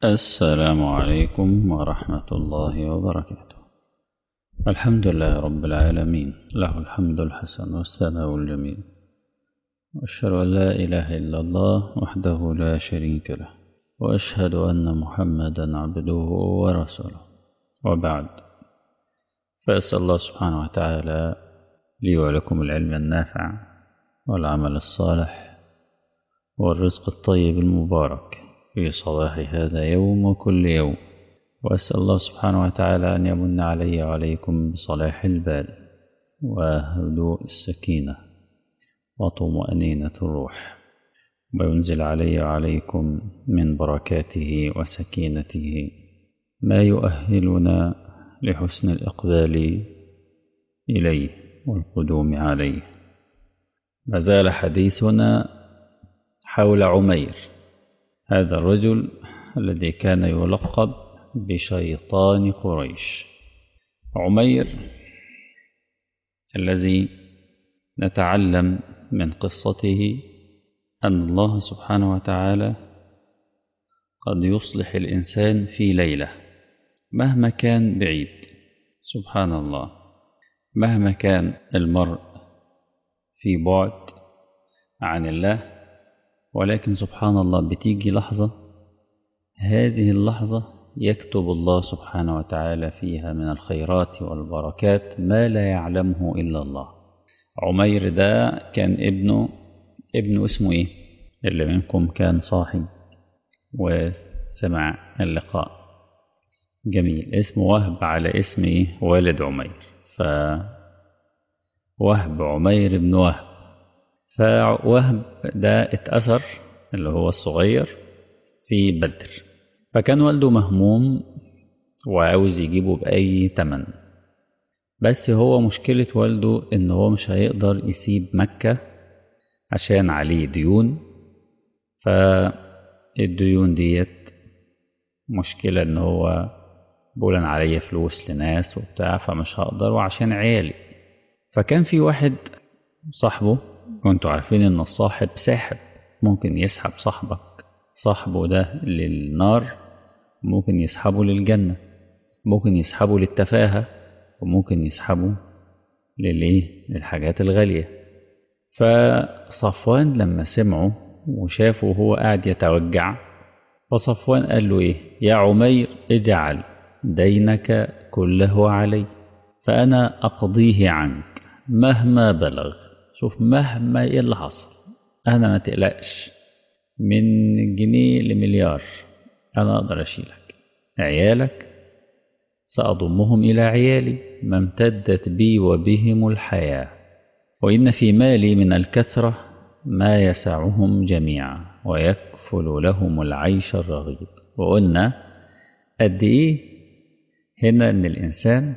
السلام عليكم ورحمة الله وبركاته الحمد لله رب العالمين له الحمد الحسن والثناء الجميل وأشهد أن لا إله إلا الله وحده لا شريك له وأشهد أن محمدا عبده ورسوله وبعد فأسأل الله سبحانه وتعالى لي ولكم العلم النافع والعمل الصالح والرزق الطيب المبارك في صباح هذا يوم وكل يوم وأسأل الله سبحانه وتعالى أن يمن علي وعليكم بصلاح البال وهدوء السكينة وطمأنينة الروح وينزل علي وعليكم من بركاته وسكينته ما يؤهلنا لحسن الإقبال إليه والقدوم عليه ما زال حديثنا حول عمير هذا الرجل الذي كان يلقب بشيطان قريش عمير الذي نتعلم من قصته أن الله سبحانه وتعالى قد يصلح الإنسان في ليلة مهما كان بعيد سبحان الله مهما كان المرء في بعد عن الله ولكن سبحان الله بتيجي لحظة هذه اللحظة يكتب الله سبحانه وتعالى فيها من الخيرات والبركات ما لا يعلمه إلا الله عمير ده كان ابنه ابنه اسمه ايه اللي منكم كان صاحي وسمع اللقاء جميل اسمه وهب على اسم ايه والد عمير ف وهب عمير بن وهب فوهب ده اتأثر اللي هو الصغير في بدر فكان والده مهموم وعاوز يجيبه بأي تمن بس هو مشكلة والده إن هو مش هيقدر يسيب مكة عشان عليه ديون فالديون ديت مشكلة إن هو بقول أنا عليا فلوس لناس وبتاع فمش هقدر وعشان عيالي فكان في واحد صاحبه وانتوا عارفين ان الصاحب ساحب ممكن يسحب صاحبك صاحبه ده للنار ممكن يسحبه للجنة ممكن يسحبه للتفاهة وممكن يسحبه للايه للحاجات الغالية فصفوان لما سمعه وشافه وهو قاعد يتوجع فصفوان قال له ايه يا عمير اجعل دينك كله علي فأنا أقضيه عنك مهما بلغ شوف مهما ايه اللي حصل انا ما تقلقش من جنيه لمليار انا اقدر اشيلك عيالك ساضمهم الى عيالي ما امتدت بي وبهم الحياه وان في مالي من الكثره ما يسعهم جميعا ويكفل لهم العيش الرغيد وقلنا قد ايه هنا ان الانسان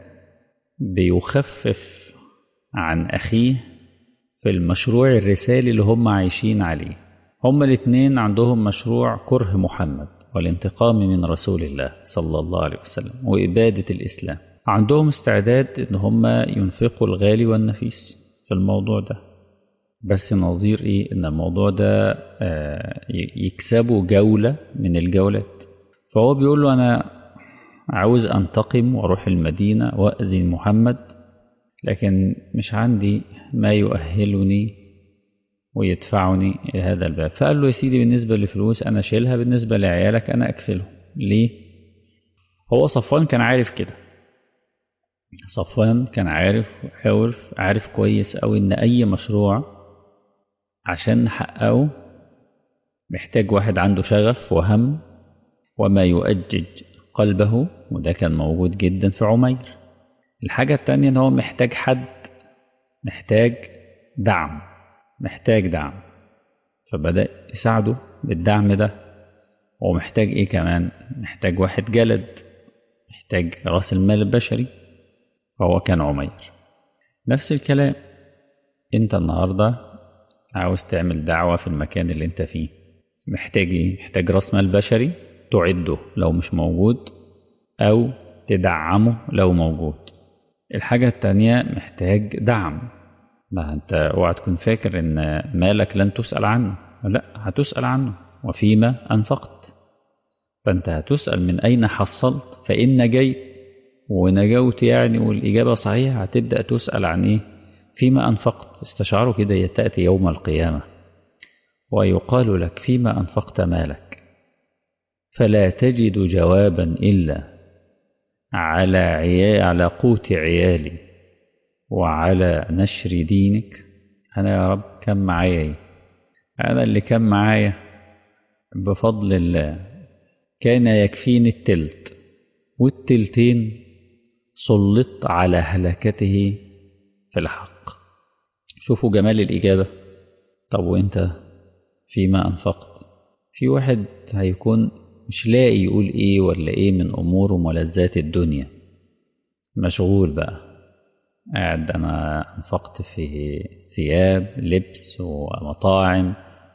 بيخفف عن اخيه في المشروع الرسالي اللي هم عايشين عليه هما الاثنين عندهم مشروع كره محمد والانتقام من رسول الله صلى الله عليه وسلم وإبادة الإسلام عندهم استعداد إن هما ينفقوا الغالي والنفيس في الموضوع ده بس نظير إيه إن الموضوع ده يكسبوا جولة من الجولات فهو بيقول له أنا عاوز أنتقم وأروح المدينة وأذي محمد لكن مش عندي ما يؤهلني ويدفعني إلى هذا الباب فقال له يا سيدي بالنسبة لفلوس أنا شيلها بالنسبة لعيالك أنا أكفلهم ليه؟ هو صفوان كان عارف كده صفوان كان عارف عارف عارف كويس أوي إن أي مشروع عشان نحققه محتاج واحد عنده شغف وهم وما يؤجج قلبه وده كان موجود جدا في عمير الحاجة التانية إن هو محتاج حد محتاج دعم محتاج دعم فبدأ يساعده بالدعم ده ومحتاج إيه كمان محتاج واحد جلد محتاج رأس المال البشري فهو كان عمير نفس الكلام أنت النهاردة عاوز تعمل دعوة في المكان اللي أنت فيه محتاج إيه؟ محتاج رأس مال بشري تعده لو مش موجود أو تدعمه لو موجود الحاجة التانية محتاج دعم ما انت اوعى تكون فاكر ان مالك لن تسأل عنه لا هتسأل عنه وفيما أنفقت فأنت هتسأل من أين حصلت فإن نجيت ونجوت يعني والإجابة صحيحة هتبدأ تسأل عن إيه فيما أنفقت استشعروا كده تأتي يوم القيامة ويقال لك فيما أنفقت مالك فلا تجد جوابا إلا على عيال على قوت عيالي وعلى نشر دينك أنا يا رب كم معايا إيه؟ أنا اللي كان معايا بفضل الله كان يكفيني التلت والتلتين سلطت على هلكته في الحق شوفوا جمال الإجابة طب وانت فيما أنفقت في واحد هيكون مش لاقي يقول ايه ولا ايه من أمور وملذات الدنيا مشغول بقى قاعد أنا أنفقت في ثياب لبس ومطاعم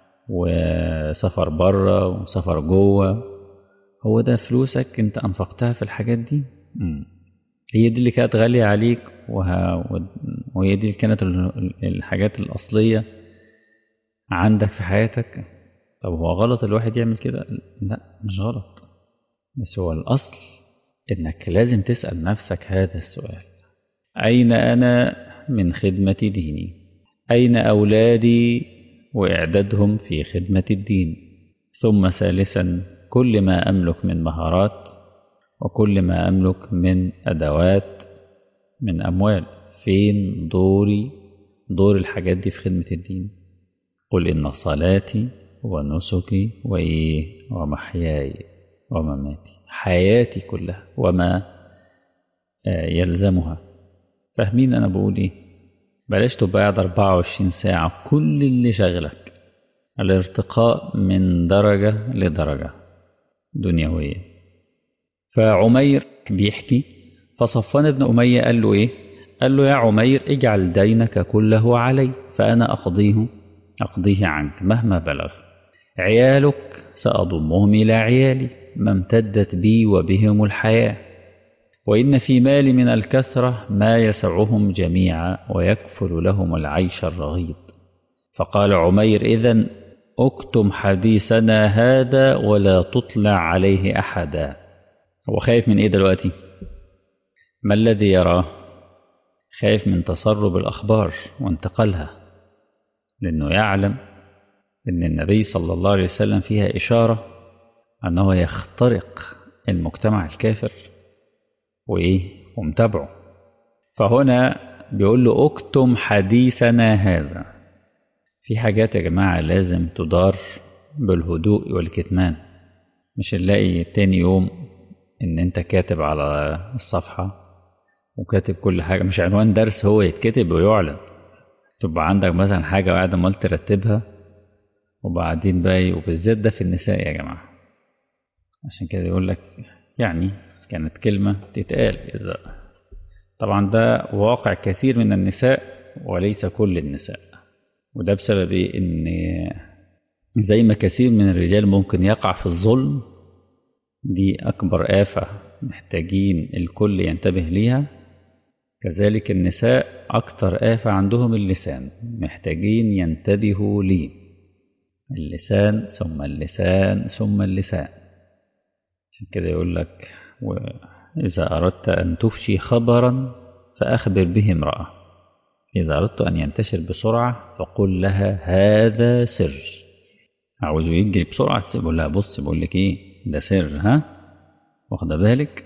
وسفر بره وسفر جوه هو ده فلوسك انت أنفقتها في الحاجات دي مم. هي دي اللي كانت غالية عليك وها وهي دي اللي كانت الحاجات الأصلية عندك في حياتك طب هو غلط الواحد يعمل كده لا مش غلط بس هو الأصل إنك لازم تسأل نفسك هذا السؤال أين أنا من خدمة ديني أين أولادي وإعدادهم في خدمة الدين ثم ثالثا كل ما أملك من مهارات وكل ما أملك من أدوات من أموال فين دوري دور الحاجات دي في خدمة الدين قل إن صلاتي ونسكي وإيه ومحياي ومماتي حياتي كلها وما يلزمها فاهمين أنا بقول إيه بلاش تبقى قاعد 24 ساعة كل اللي شغلك الارتقاء من درجة لدرجة دنيوية فعمير بيحكي فصفان بن أمية قال له إيه قال له يا عمير اجعل دينك كله علي فأنا أقضيه أقضيه عنك مهما بلغ عيالك سأضمهم إلى عيالي ما امتدت بي وبهم الحياة وإن في مالي من الكثرة ما يسعهم جميعا ويكفل لهم العيش الرغيد فقال عمير إذن اكتم حديثنا هذا ولا تطلع عليه أحدا هو خايف من إيه دلوقتي ما الذي يراه خايف من تسرب الأخبار وانتقالها لأنه يعلم أن النبي صلى الله عليه وسلم فيها إشارة أنه يخترق المجتمع الكافر وإيه ومتابعه فهنا بيقول له اكتم حديثنا هذا في حاجات يا جماعة لازم تدار بالهدوء والكتمان مش نلاقي تاني يوم ان انت كاتب على الصفحة وكاتب كل حاجة مش عنوان درس هو يتكتب ويعلن تبقى عندك مثلا حاجة وقاعد عمال ترتبها وبعدين بقى وبالذات ده في النساء يا جماعة عشان كده يقول لك يعني كانت كلمة تتقال إذا طبعا ده واقع كثير من النساء وليس كل النساء وده بسبب إيه إن زي ما كثير من الرجال ممكن يقع في الظلم دي أكبر آفة محتاجين الكل ينتبه ليها كذلك النساء أكتر آفة عندهم اللسان محتاجين ينتبهوا ليه اللسان ثم اللسان ثم اللسان عشان كده يقول لك وإذا أردت أن تفشي خبرا فأخبر به امرأة إذا أردت أن ينتشر بسرعة فقل لها هذا سر عاوز يجري بسرعة تقول لها بص بقول لك إيه ده سر ها واخده بالك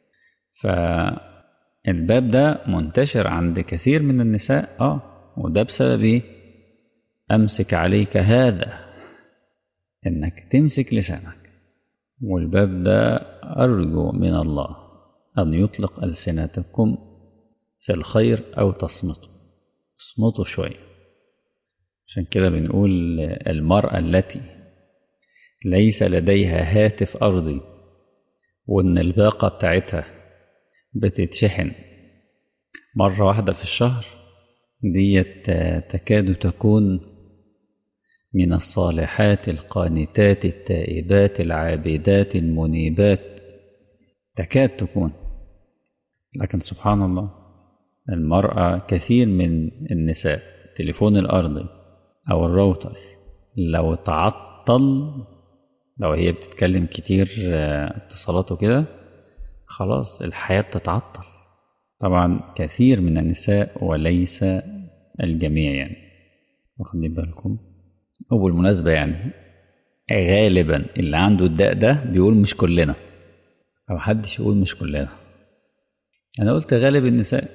فالباب ده منتشر عند كثير من النساء اه وده بسبب ايه امسك عليك هذا انك تمسك لسانك والباب ده ارجو من الله ان يطلق السنتكم في الخير او تصمتوا اصمتوا شويه عشان كده بنقول المراه التي ليس لديها هاتف أرضي وإن الباقة بتاعتها بتتشحن مرة واحدة في الشهر ديت تكاد تكون من الصالحات القانتات التائبات العابدات المنيبات تكاد تكون لكن سبحان الله المرأة كثير من النساء التليفون الأرضي أو الراوتر لو تعطل لو هي بتتكلم كتير اتصالات وكده خلاص الحياة بتتعطل طبعا كثير من النساء وليس الجميع يعني واخدين بالكم وبالمناسبة يعني غالبا اللي عنده الداء ده بيقول مش كلنا أو حدش يقول مش كلنا أنا قلت غالب النساء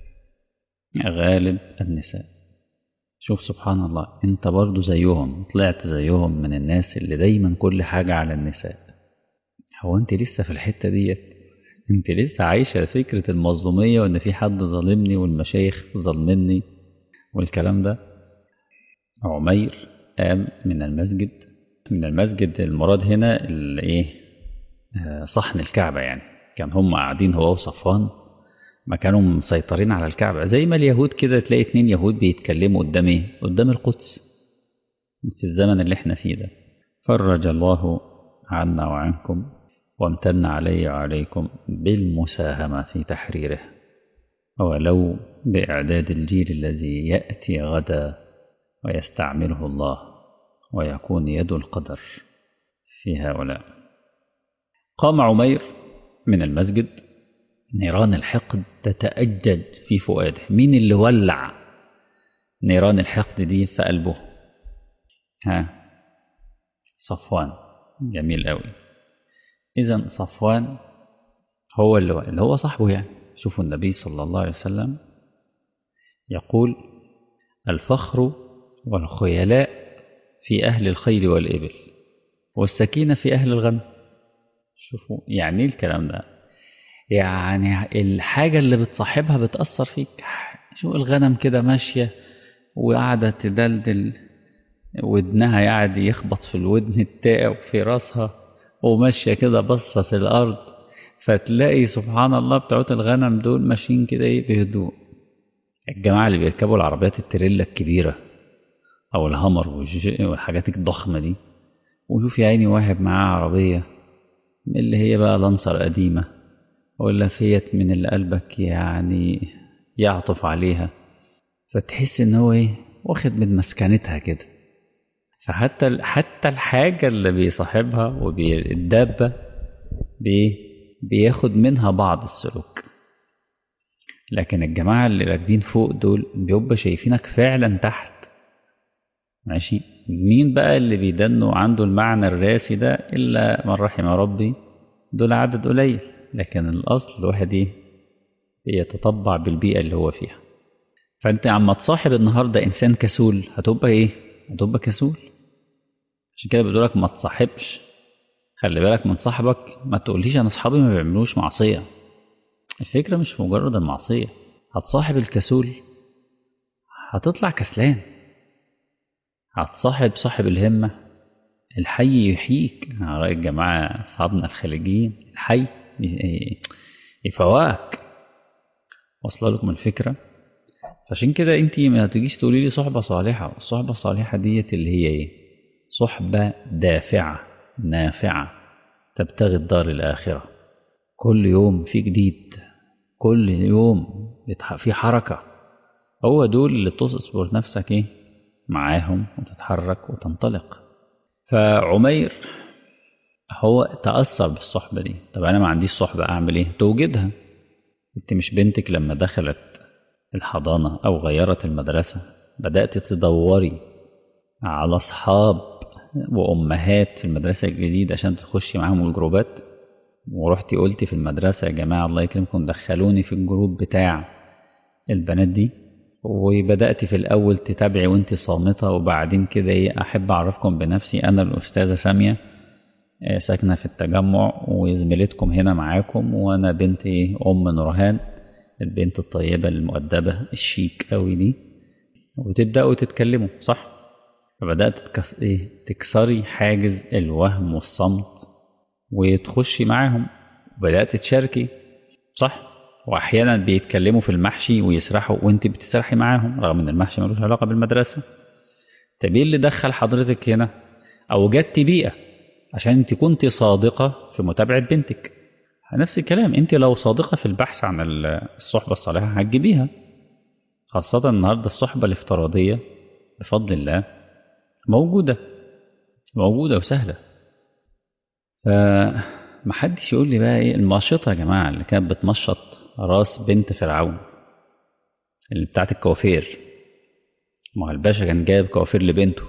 غالب النساء شوف سبحان الله انت برضو زيهم طلعت زيهم من الناس اللي دايما كل حاجة على النساء هو انت لسه في الحتة ديت انت لسه عايشة فكرة المظلومية وان في حد ظالمني والمشايخ ظلمني والكلام ده عمير قام من المسجد من المسجد المراد هنا ايه صحن الكعبة يعني كان هم قاعدين هو وصفوان ما كانوا مسيطرين على الكعبة زي ما اليهود كده تلاقي اتنين يهود بيتكلموا قدام ايه قدام القدس في الزمن اللي احنا فيه ده فرج الله عنا وعنكم وامتن علي وعليكم بالمساهمة في تحريره ولو بإعداد الجيل الذي يأتي غدا ويستعمله الله ويكون يد القدر في هؤلاء قام عمير من المسجد نيران الحقد تتأجج في فؤاده مين اللي ولع نيران الحقد دي في قلبه ها صفوان جميل قوي إذا صفوان هو اللي, اللي هو صاحبه يعني شوفوا النبي صلى الله عليه وسلم يقول الفخر والخيلاء في أهل الخيل والإبل والسكينة في أهل الغنم شوفوا يعني ايه الكلام ده يعني الحاجة اللي بتصاحبها بتأثر فيك شو الغنم كده ماشية وقاعدة تدلدل ودنها قاعد يخبط في الودن التاء وفي راسها وماشية كده بصة في الأرض فتلاقي سبحان الله بتوعت الغنم دول ماشيين كده ايه بهدوء الجماعة اللي بيركبوا العربيات التريلا الكبيرة أو الهمر والحاجات الضخمة دي وشوف يا عيني واحد معاه عربية من اللي هي بقى لانسر قديمة ولا فيت من اللي قلبك يعني يعطف عليها فتحس ان هو ايه واخد من مسكنتها كده فحتى حتى الحاجة اللي بيصاحبها والدابة بي بياخد منها بعض السلوك لكن الجماعة اللي راكبين فوق دول بيبقى شايفينك فعلا تحت ماشي مين بقى اللي بيدنوا عنده المعنى الراسي ده إلا من رحم ربي دول عدد قليل لكن الأصل الواحد إيه بيتطبع بالبيئة اللي هو فيها فأنت عم تصاحب النهاردة إنسان كسول هتبقى إيه؟ هتبقى كسول عشان كده بيقولك ما تصاحبش خلي بالك من صاحبك ما تقوليش أنا أصحابي ما بيعملوش معصية الفكرة مش في مجرد المعصية هتصاحب الكسول هتطلع كسلان هتصاحب صاحب الهمة الحي يحييك على رأي الجماعة أصحابنا الخليجيين الحي يفوقك واصله لكم الفكرة فعشان كده انت ما تجيش تقولي لي صحبة صالحة الصحبة الصالحة ديت اللي هي ايه صحبة دافعة نافعة تبتغي الدار الآخرة كل يوم في جديد كل يوم في حركة هو دول اللي تصبر نفسك ايه معاهم وتتحرك وتنطلق فعمير هو تأثر بالصحبة دي طب أنا ما عنديش صحبة أعمل إيه توجدها أنت مش بنتك لما دخلت الحضانة أو غيرت المدرسة بدأت تدوري على أصحاب وأمهات في المدرسة الجديدة عشان تخشي معاهم الجروبات ورحتي قلتي في المدرسة يا جماعة الله يكرمكم دخلوني في الجروب بتاع البنات دي وبدأت في الأول تتابعي وانت صامتة وبعدين كده ايه أحب أعرفكم بنفسي أنا الأستاذة سامية ساكنة في التجمع وزميلتكم هنا معاكم وأنا بنت ايه أم نورهان البنت الطيبة المؤدبة الشيك قوي دي وتبدأوا تتكلموا صح فبدأت تكس... إيه؟ تكسري حاجز الوهم والصمت وتخشي معاهم وبدأت تشاركي صح واحيانا بيتكلموا في المحشي ويسرحوا وانت بتسرحي معاهم رغم ان المحشي ملوش علاقه بالمدرسه طب ايه اللي دخل حضرتك هنا اوجدتي بيئه عشان انت كنت صادقه في متابعه بنتك نفس الكلام انت لو صادقه في البحث عن الصحبه الصالحه هتجيبيها خاصه النهارده الصحبه الافتراضيه بفضل الله موجوده موجوده وسهله فمحدش يقول لي بقى ايه الماشطة يا جماعة اللي كانت بتمشط راس بنت فرعون اللي بتاعت الكوافير ما هو الباشا كان جايب كوافير لبنته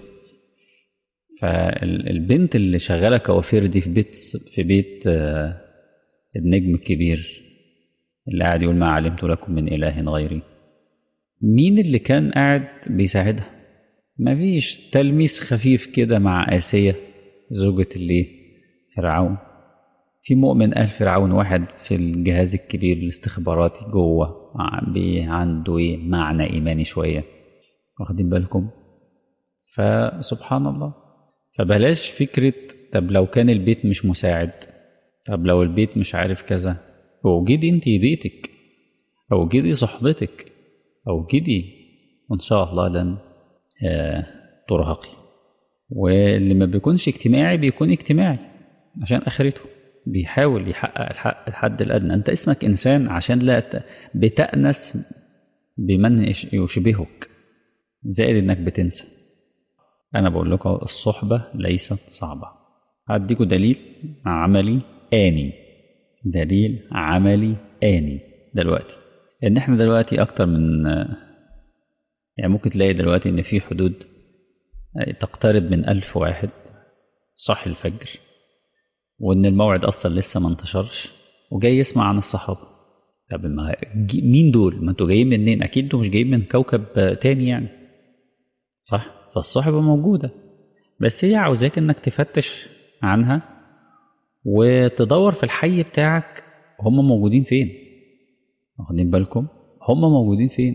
فالبنت اللي شغالة كوافير دي في بيت في بيت آه، النجم الكبير اللي قاعد يقول ما علمت لكم من إله غيري مين اللي كان قاعد بيساعدها مفيش تلميس خفيف كده مع آسية زوجة اللي فرعون في مؤمن آل فرعون واحد في الجهاز الكبير الاستخباراتي جوه ع- بي- عنده ايه معنى إيماني شوية واخدين بالكم فسبحان الله فبلاش فكرة طب لو كان البيت مش مساعد طب لو البيت مش عارف كذا اوجدي انت بيتك اوجدي صحبتك اوجدي وان شاء الله لن آه، ترهقي واللي ما بيكونش اجتماعي بيكون اجتماعي عشان اخرته بيحاول يحقق الحق الحد الادنى انت اسمك انسان عشان لا ت- بتأنس بمن يش- يشبهك زائد انك بتنسى انا بقول لكم الصحبة ليست صعبة هديكوا دليل عملي آني دليل عملي آني دلوقتي ان احنا دلوقتي اكتر من يعني ممكن تلاقي دلوقتي ان في حدود تقترب من ألف واحد صحي الفجر وان الموعد اصلا لسه ما انتشرش وجاي يسمع عن الصحابة طب ما جي- مين دول ما انتوا جايين منين اكيد انتوا مش جايين من كوكب تاني يعني صح فالصحبة موجودة بس هي عاوزاك انك تفتش عنها وتدور في الحي بتاعك هم موجودين فين واخدين بالكم هم موجودين فين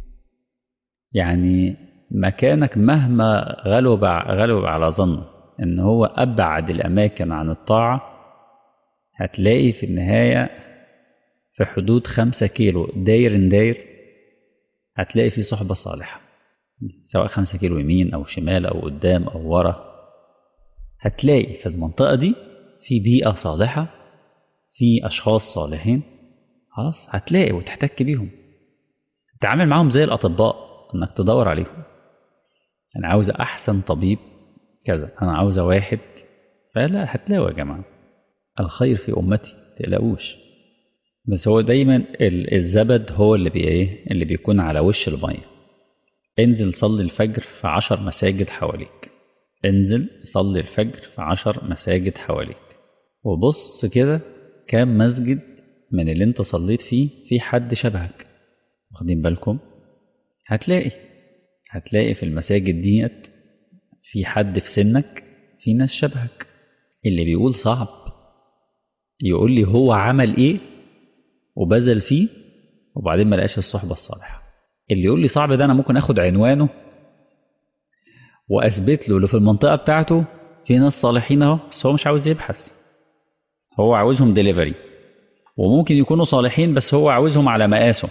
يعني مكانك مهما غلب غلب على ظن ان هو ابعد الاماكن عن الطاعة هتلاقي في النهاية في حدود خمسة كيلو داير داير هتلاقي في صحبة صالحة سواء خمسة كيلو يمين أو شمال أو قدام أو ورا هتلاقي في المنطقة دي في بيئة صالحة في أشخاص صالحين خلاص هتلاقي وتحتك بيهم تعامل معاهم زي الأطباء إنك تدور عليهم أنا عاوز أحسن طبيب كذا أنا عاوز واحد فلا هتلاقوا يا جماعة الخير في أمتي تقلقوش بس هو دايما ال- الزبد هو اللي بي ايه اللي بيكون على وش المية انزل صلي الفجر في عشر مساجد حواليك انزل صلي الفجر في عشر مساجد حواليك وبص كده كام مسجد من اللي انت صليت فيه في حد شبهك واخدين بالكم هتلاقي هتلاقي في المساجد ديت في حد في سنك في ناس شبهك اللي بيقول صعب يقول لي هو عمل ايه وبذل فيه وبعدين ما لقاش الصحبة الصالحة اللي يقول لي صعب ده انا ممكن اخد عنوانه واثبت له اللي في المنطقة بتاعته في ناس صالحين اهو بس هو مش عاوز يبحث هو عاوزهم ديليفري وممكن يكونوا صالحين بس هو عاوزهم على مقاسه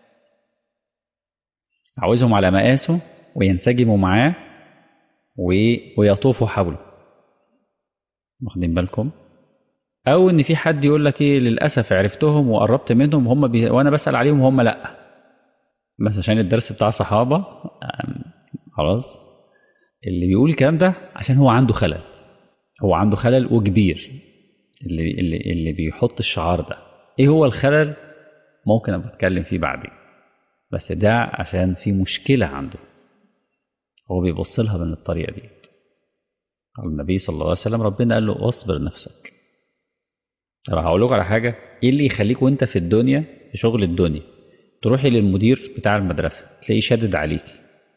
عاوزهم على مقاسه وينسجموا معاه و- ويطوفوا حوله واخدين بالكم او ان في حد يقول لك ايه للاسف عرفتهم وقربت منهم هم بي... وانا بسال عليهم وهم لا بس عشان الدرس بتاع صحابه آم، خلاص اللي بيقول الكلام ده عشان هو عنده خلل هو عنده خلل وكبير اللي اللي اللي بيحط الشعار ده ايه هو الخلل ممكن ابقى اتكلم فيه بعدين بس ده عشان في مشكله عنده هو بيبص لها من الطريقه دي النبي صلى الله عليه وسلم ربنا قال له اصبر نفسك طب هقول لكم على حاجه ايه اللي يخليك وانت في الدنيا في شغل الدنيا تروحي للمدير بتاع المدرسه تلاقيه شادد عليكي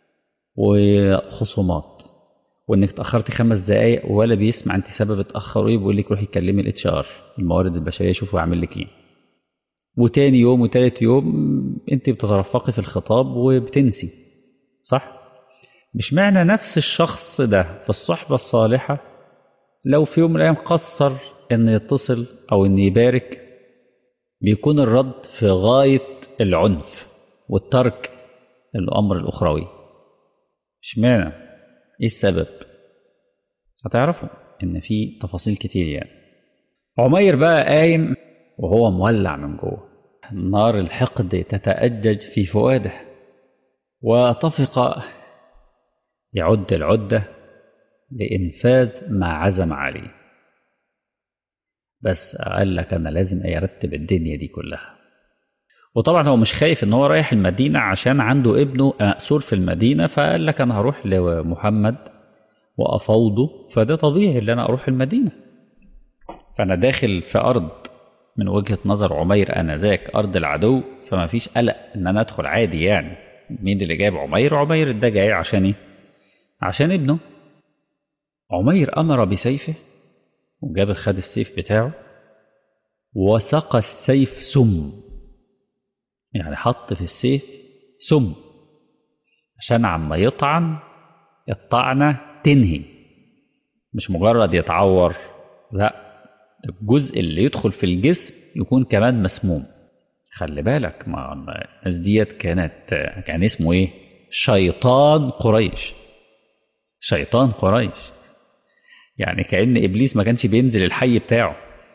وخصومات وانك اتاخرتي خمس دقائق ولا بيسمع انت سبب اتاخر ايه بيقول لك روحي كلمي الاتش ار الموارد البشريه شوفوا يعمل لك ايه وتاني يوم وتالت يوم انت بتترفقي في الخطاب وبتنسي صح مش معنى نفس الشخص ده في الصحبه الصالحه لو في يوم من الايام قصر ان يتصل او ان يبارك بيكون الرد في غايه العنف والترك الامر الاخروي اشمعنى ايه السبب هتعرفوا ان في تفاصيل كتير يعني عمير بقى قايم وهو مولع من جوه نار الحقد تتأجج في فؤاده وطفق يعد العدة لإنفاذ ما عزم عليه بس قال لك أنا لازم أرتب الدنيا دي كلها وطبعا هو مش خايف ان هو رايح المدينة عشان عنده ابنه مأسور في المدينة فقال لك انا هروح لمحمد وافوضه فده طبيعي ان انا اروح المدينة فانا داخل في ارض من وجهة نظر عمير انذاك ارض العدو فما فيش قلق ان انا ادخل عادي يعني مين اللي جايب عمير عمير ده جاي عشان ايه عشان ابنه عمير امر بسيفه وجاب خد السيف بتاعه وسقى السيف سم يعني حط في السيف سم عشان عما يطعن الطعنة تنهي مش مجرد يتعور لا الجزء اللي يدخل في الجسم يكون كمان مسموم خلي بالك ما الناس ديت كانت كان اسمه ايه شيطان قريش شيطان قريش يعني كأن إبليس ما كانش بينزل الحي بتاعه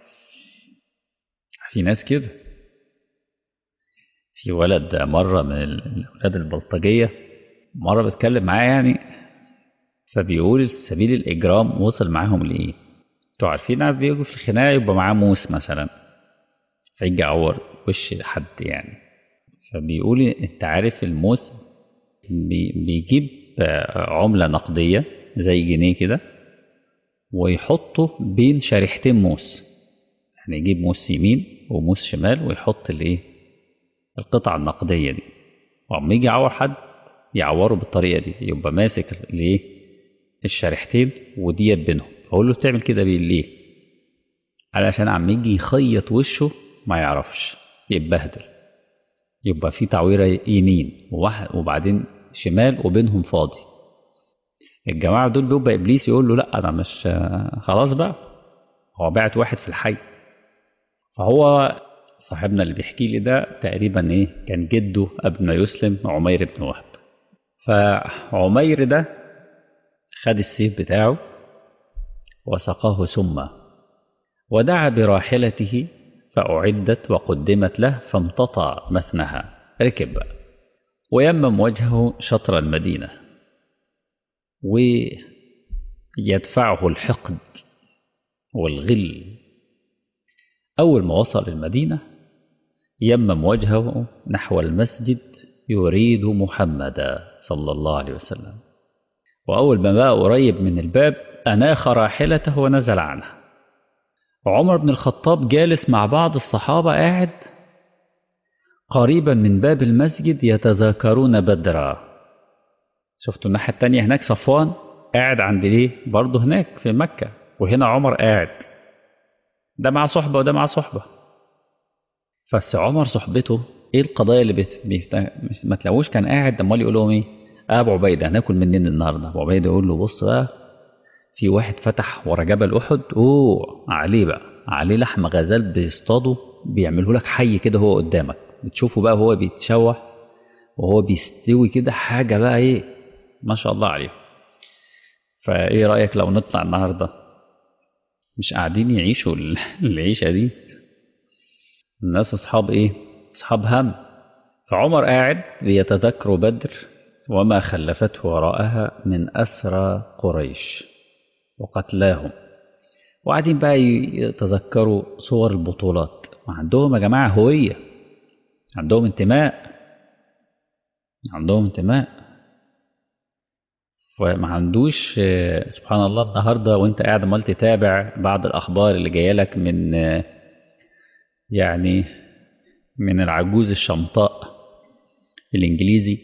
في ناس كده في ولد مرة من الأولاد البلطجية مرة بتكلم معاه يعني فبيقول سبيل الإجرام وصل معاهم لإيه انتوا عارفين بيجوا في الخناقة يبقى معاه موس مثلا فيجي يعور وش حد يعني فبيقول انت عارف الموس بي بيجيب عملة نقدية زي جنيه كده ويحطه بين شريحتين موس يعني يجيب موس يمين وموس شمال ويحط الايه القطعة النقدية دي وعم يجي يعور حد يعوره بالطريقة دي يبقى ماسك الايه الشريحتين وديت بينهم فأقول له بتعمل كده ليه علشان عم يجي يخيط وشه ما يعرفش يتبهدل يبقى في تعويرة يمين وبعدين شمال وبينهم فاضي الجماعة دول بيبقى إبليس يقول له لا أنا مش خلاص بقى هو بعت واحد في الحي فهو صاحبنا اللي بيحكي لي ده تقريبا إيه كان جده قبل ما يسلم عمير بن وهب فعمير ده خد السيف بتاعه وسقاه سمة ودعا براحلته فأعدت وقدمت له فامتطى مثنها ركب بقى ويمم وجهه شطر المدينة ويدفعه الحقد والغل أول ما وصل المدينة يمم وجهه نحو المسجد يريد محمدا صلى الله عليه وسلم وأول ما بقى قريب من الباب أناخ راحلته ونزل عنها عمر بن الخطاب جالس مع بعض الصحابة قاعد قريبا من باب المسجد يتذاكرون بدرا شفتوا الناحية التانية هناك صفوان قاعد عند ليه برضه هناك في مكة وهنا عمر قاعد ده مع صحبة وده مع صحبة بس عمر صحبته ايه القضايا اللي بت... بيفت... ما تلاقوش كان قاعد امال يقول لهم ايه ابو عبيده هناكل منين النهارده ابو عبيده يقول له بص بقى في واحد فتح ورا جبل احد اوه عليه بقى عليه لحم غزال بيصطادوا بيعملوا لك حي كده هو قدامك بتشوفه بقى هو بيتشوح وهو بيستوي كده حاجه بقى ايه ما شاء الله عليه فايه رايك لو نطلع النهارده مش قاعدين يعيشوا العيشه دي الناس اصحاب ايه اصحاب هم فعمر قاعد بيتذكر بدر وما خلفته وراءها من أسرى قريش وقتلاهم وقاعدين بقى يتذكروا صور البطولات وعندهم يا جماعة هوية عندهم انتماء عندهم انتماء وما عندوش سبحان الله النهارده وانت قاعد عمال تتابع بعض الاخبار اللي جايه لك من يعني من العجوز الشمطاء الانجليزي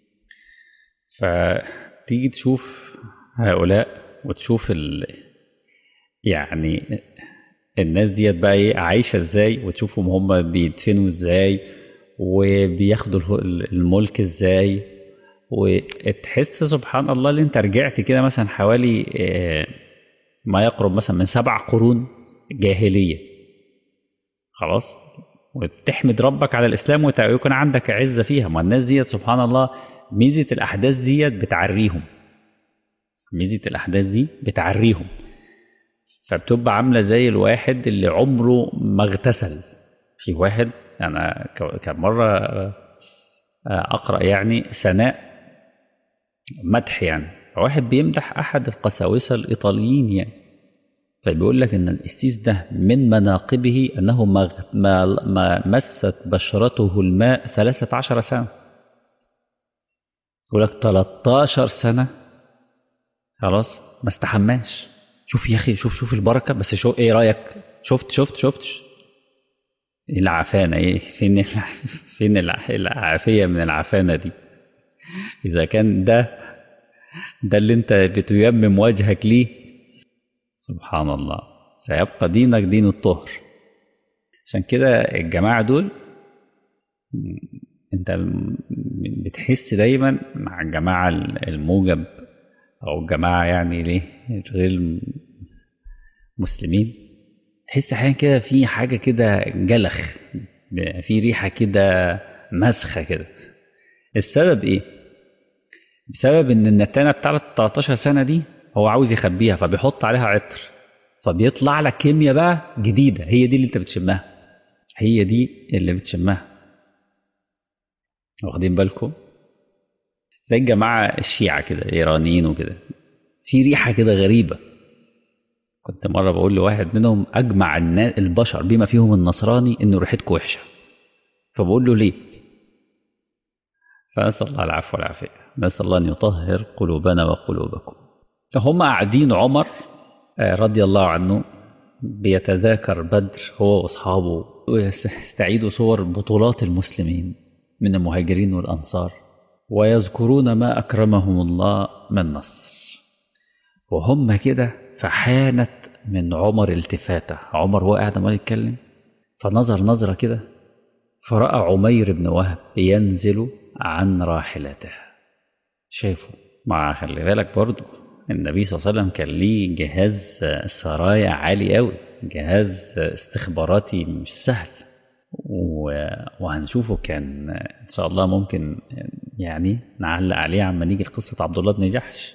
فتيجي تشوف هؤلاء وتشوف ال يعني الناس ديت بقى ايه عايشه ازاي وتشوفهم هم بيدفنوا ازاي وبياخدوا الملك ازاي وتحس سبحان الله اللي انت رجعت كده مثلا حوالي ما يقرب مثلا من سبع قرون جاهليه خلاص وتحمد ربك على الاسلام ويكون عندك عزه فيها ما الناس ديت سبحان الله ميزه الاحداث ديت بتعريهم ميزه الاحداث دي بتعريهم فبتبقى عامله زي الواحد اللي عمره ما اغتسل في واحد انا كان مره اقرا يعني ثناء مدح يعني واحد بيمدح احد القساوسه الايطاليين يعني فبيقول لك ان القسيس ده من مناقبه انه ما, ما, ما مست بشرته الماء 13 سنه يقول لك 13 سنه خلاص ما استحماش شوف يا اخي شوف شوف البركه بس شو ايه رايك شفت شفت شفت ايه العفانه ايه فين فين العافيه من العفانه دي اذا كان ده ده اللي انت بتيمم وجهك ليه سبحان الله سيبقى دينك دين الطهر عشان كده الجماعة دول انت بتحس دايما مع الجماعة الموجب او الجماعة يعني ليه غير مسلمين تحس احيانا كده في حاجة كده جلخ في ريحة كده مسخة كده السبب ايه بسبب ان النتانة بتاعت 13 سنة دي هو عاوز يخبيها فبيحط عليها عطر فبيطلع لك كيمياء بقى جديدة هي دي اللي انت بتشمها هي دي اللي بتشمها واخدين بالكم زي الجماعة الشيعة كده إيرانيين وكده في ريحة كده غريبة كنت مرة بقول لواحد منهم أجمع الناس البشر بما فيهم النصراني إن ريحتكم وحشة فبقول له ليه فنسأل الله العفو والعافية نسأل الله أن يطهر قلوبنا وقلوبكم فهم قاعدين عمر رضي الله عنه بيتذاكر بدر هو واصحابه ويستعيدوا صور بطولات المسلمين من المهاجرين والانصار ويذكرون ما اكرمهم الله من نصر وهم كده فحانت من عمر التفاته عمر هو قاعد عمال يتكلم فنظر نظره كده فراى عمير بن وهب ينزل عن راحلته شايفه مع خلي بالك برضه النبي صلى الله عليه وسلم كان ليه جهاز سرايا عالي قوي جهاز استخباراتي مش سهل وهنشوفه كان ان شاء الله ممكن يعني نعلق عليه عما نيجي لقصه عبد الله بن جحش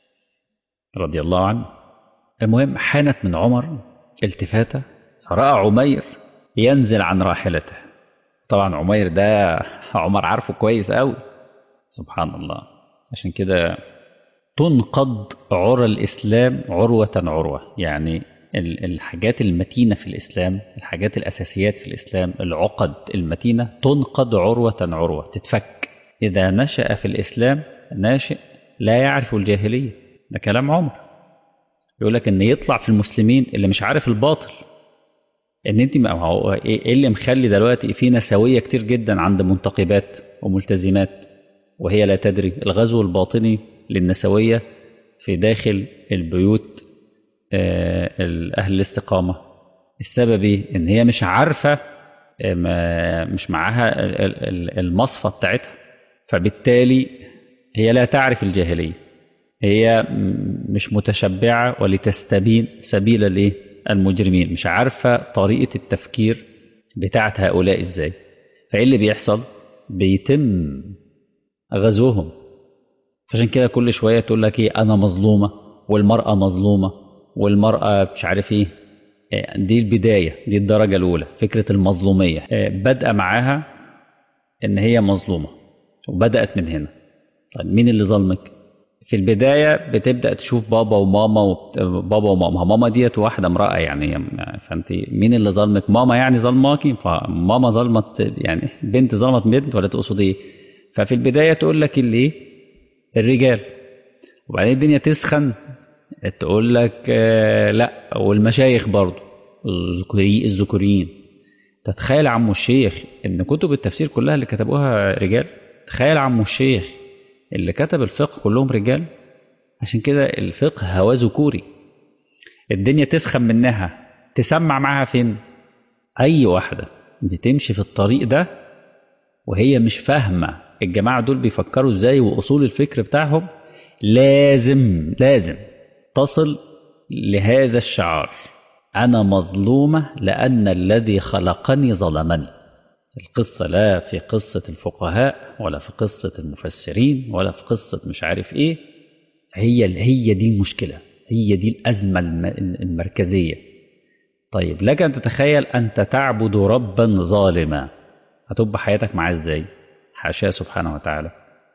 رضي الله عنه المهم حانت من عمر التفاته فراى عمير ينزل عن راحلته طبعا عمير ده عمر عارفه كويس قوي سبحان الله عشان كده تنقض عرى الإسلام عروة عروة يعني الحاجات المتينة في الإسلام الحاجات الأساسيات في الإسلام العقد المتينة تنقض عروة عروة تتفك إذا نشأ في الإسلام ناشئ لا يعرف الجاهلية ده كلام عمر يقول لك إن يطلع في المسلمين اللي مش عارف الباطل إن أنت ما هو إيه اللي مخلي دلوقتي في نسوية كتير جدا عند منتقبات وملتزمات وهي لا تدري الغزو الباطني للنسوية في داخل البيوت أهل الاستقامة السبب إيه؟ إن هي مش عارفة مش معاها المصفى بتاعتها فبالتالي هي لا تعرف الجاهلية هي مش متشبعة ولتستبين سبيل الايه المجرمين مش عارفة طريقة التفكير بتاعت هؤلاء ازاي فايه اللي بيحصل بيتم غزوهم عشان كده كل شويه تقول لك ايه انا مظلومه والمراه مظلومه والمراه مش عارف ايه دي البدايه دي الدرجه الاولى فكره المظلوميه بادئه معاها ان هي مظلومه وبدات من هنا طيب مين اللي ظلمك في البدايه بتبدا تشوف بابا وماما وبت... بابا وماما ماما ديت واحده امراه يعني فانت مين اللي ظلمك ماما يعني ظلماكي فماما ظلمت يعني بنت ظلمت بنت ولا تقصد ايه ففي البدايه تقول لك اللي ايه الرجال وبعدين الدنيا تسخن تقول لك آه لا والمشايخ برضه الذكوريين تتخيل عمو الشيخ ان كتب التفسير كلها اللي كتبوها رجال تخيل عمو الشيخ اللي كتب الفقه كلهم رجال عشان كده الفقه هواه ذكوري الدنيا تسخن منها تسمع معاها فين اي واحده بتمشي في الطريق ده وهي مش فاهمه الجماعة دول بيفكروا ازاي وأصول الفكر بتاعهم لازم لازم تصل لهذا الشعار أنا مظلومة لأن الذي خلقني ظلمني القصة لا في قصة الفقهاء ولا في قصة المفسرين ولا في قصة مش عارف إيه هي هي دي المشكلة هي دي الأزمة المركزية طيب لك أن تتخيل أنت تعبد ربا ظالما هتبقى حياتك معاه ازاي حاشاه سبحانه وتعالى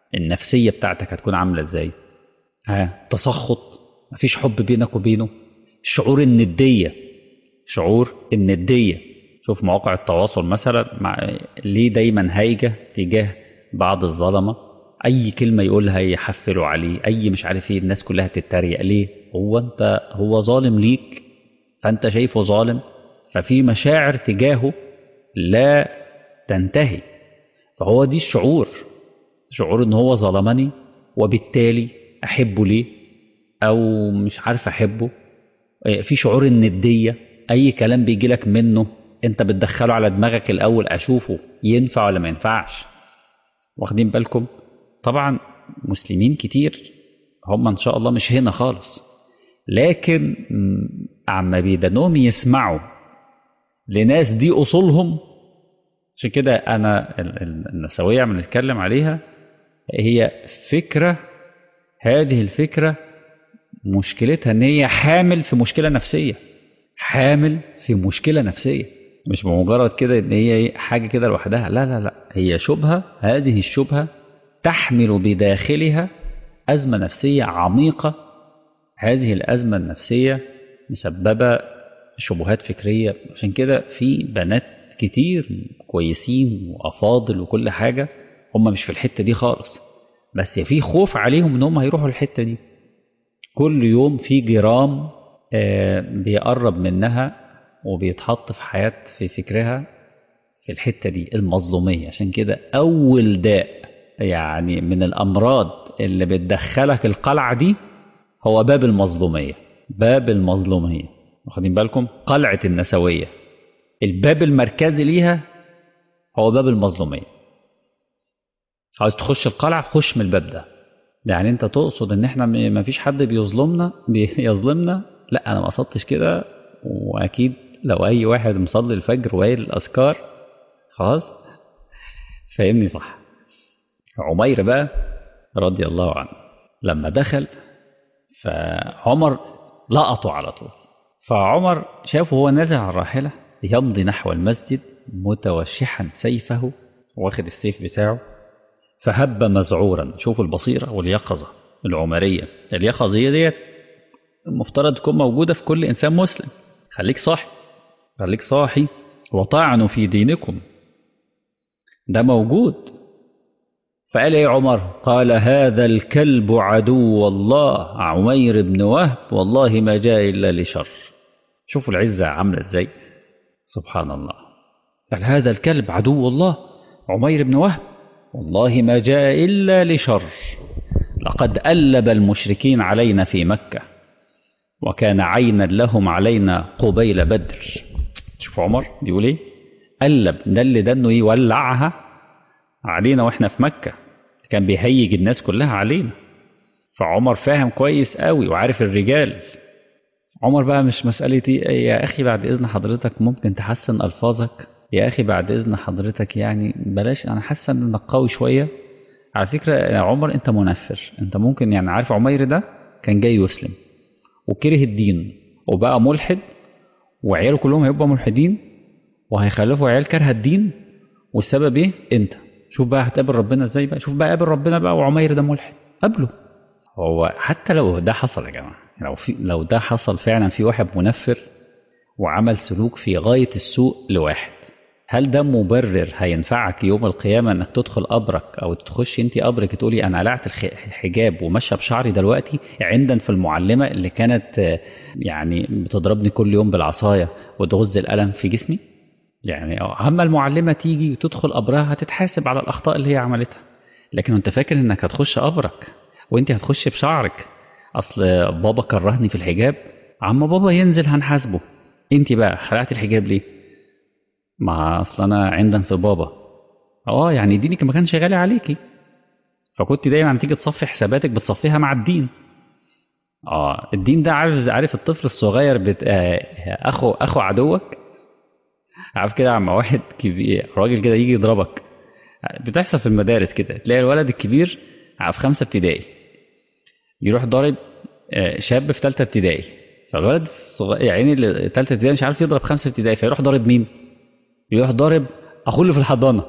النفسية بتاعتك هتكون عاملة ازاي ها تسخط مفيش حب بينك وبينه شعور الندية شعور الندية شوف مواقع التواصل مثلا مع ليه دايما هايجة تجاه بعض الظلمة أي كلمة يقولها يحفلوا عليه أي مش عارف ايه الناس كلها تتريق ليه هو أنت هو ظالم ليك فأنت شايفه ظالم ففي مشاعر تجاهه لا تنتهي فهو دي الشعور شعور ان هو ظلمني وبالتالي احبه ليه او مش عارف احبه في شعور الندية اي كلام بيجي لك منه انت بتدخله على دماغك الاول اشوفه ينفع ولا ما ينفعش واخدين بالكم طبعا مسلمين كتير هم ان شاء الله مش هنا خالص لكن عم بيدنهم يسمعوا لناس دي اصولهم عشان كده انا النسويه عم نتكلم عليها هي فكره هذه الفكره مشكلتها ان هي حامل في مشكله نفسيه حامل في مشكله نفسيه مش بمجرد كده ان هي حاجه كده لوحدها لا لا لا هي شبهه هذه الشبهه تحمل بداخلها ازمه نفسيه عميقه هذه الازمه النفسيه مسببه شبهات فكريه عشان كده في بنات كتير كويسين وافاضل وكل حاجه هم مش في الحته دي خالص بس في خوف عليهم ان هم هيروحوا الحته دي كل يوم في جرام آه بيقرب منها وبيتحط في حياة في فكرها في الحتة دي المظلومية عشان كده أول داء يعني من الأمراض اللي بتدخلك القلعة دي هو باب المظلومية باب المظلومية واخدين بالكم قلعة النسوية الباب المركزي ليها هو باب المظلومية عاوز تخش القلعة خش من الباب ده يعني انت تقصد ان احنا ما فيش حد بيظلمنا بيظلمنا لا انا ما قصدتش كده واكيد لو اي واحد مصلي الفجر وقايل الاذكار خلاص فاهمني صح عمير بقى رضي الله عنه لما دخل فعمر لقطه على طول فعمر شافه هو نازل على الراحلة يمضي نحو المسجد متوشحا سيفه واخد السيف بتاعه فهب مذعورا شوفوا البصيرة واليقظة العمرية اليقظية ديت المفترض تكون موجودة في كل إنسان مسلم خليك صاحي خليك صاحي وطعنوا في دينكم ده موجود فقال ايه عمر قال هذا الكلب عدو الله عمير بن وهب والله ما جاء إلا لشر شوفوا العزة عاملة ازاي سبحان الله قال هذا الكلب عدو الله عمير بن وهب والله ما جاء إلا لشر لقد ألب المشركين علينا في مكة وكان عينا لهم علينا قبيل بدر شوف عمر بيقول ايه قلب ده اللي ده انه يولعها علينا واحنا في مكة كان بيهيج الناس كلها علينا فعمر فاهم كويس قوي وعارف الرجال عمر بقى مش مسألة يا أخي بعد إذن حضرتك ممكن تحسن ألفاظك يا أخي بعد إذن حضرتك يعني بلاش أنا حاسة إنك قوي شوية على فكرة يا عمر أنت منفر أنت ممكن يعني عارف عمير ده كان جاي يسلم وكره الدين وبقى ملحد وعياله كلهم هيبقوا ملحدين وهيخلفوا عيال كارهه الدين والسبب ايه؟ انت شوف بقى هتقابل ربنا ازاي بقى شوف بقى قابل ربنا بقى وعمير ده ملحد قابله هو حتى لو ده حصل يا جماعه لو في لو ده حصل فعلا في واحد منفر وعمل سلوك في غايه السوء لواحد هل ده مبرر هينفعك يوم القيامة انك تدخل قبرك او تخش انت قبرك تقولي انا قلعت الحجاب وماشيه بشعري دلوقتي عندن في المعلمة اللي كانت يعني بتضربني كل يوم بالعصاية وتغز القلم في جسمي يعني اما المعلمة تيجي وتدخل قبرها هتتحاسب على الاخطاء اللي هي عملتها لكن انت فاكر انك هتخش قبرك وانت هتخش بشعرك اصل بابا كرهني في الحجاب عم بابا ينزل هنحاسبه انت بقى خلعت الحجاب ليه ما اصل انا عندن في بابا اه يعني دينك ما كانش غالي عليكي فكنت دايما تيجي تصفي حساباتك بتصفيها مع الدين اه الدين ده عارف عارف الطفل الصغير بت... آه اخو اخو عدوك عارف كده عم واحد كبير راجل كده يجي يضربك بتحصل في المدارس كده تلاقي الولد الكبير في خمسه ابتدائي يروح ضارب آه شاب في ثالثه ابتدائي فالولد الصغير يعني اللي ثالثه ابتدائي مش عارف يضرب خمسه ابتدائي فيروح ضارب مين؟ يروح ضارب اخوه اللي في الحضانه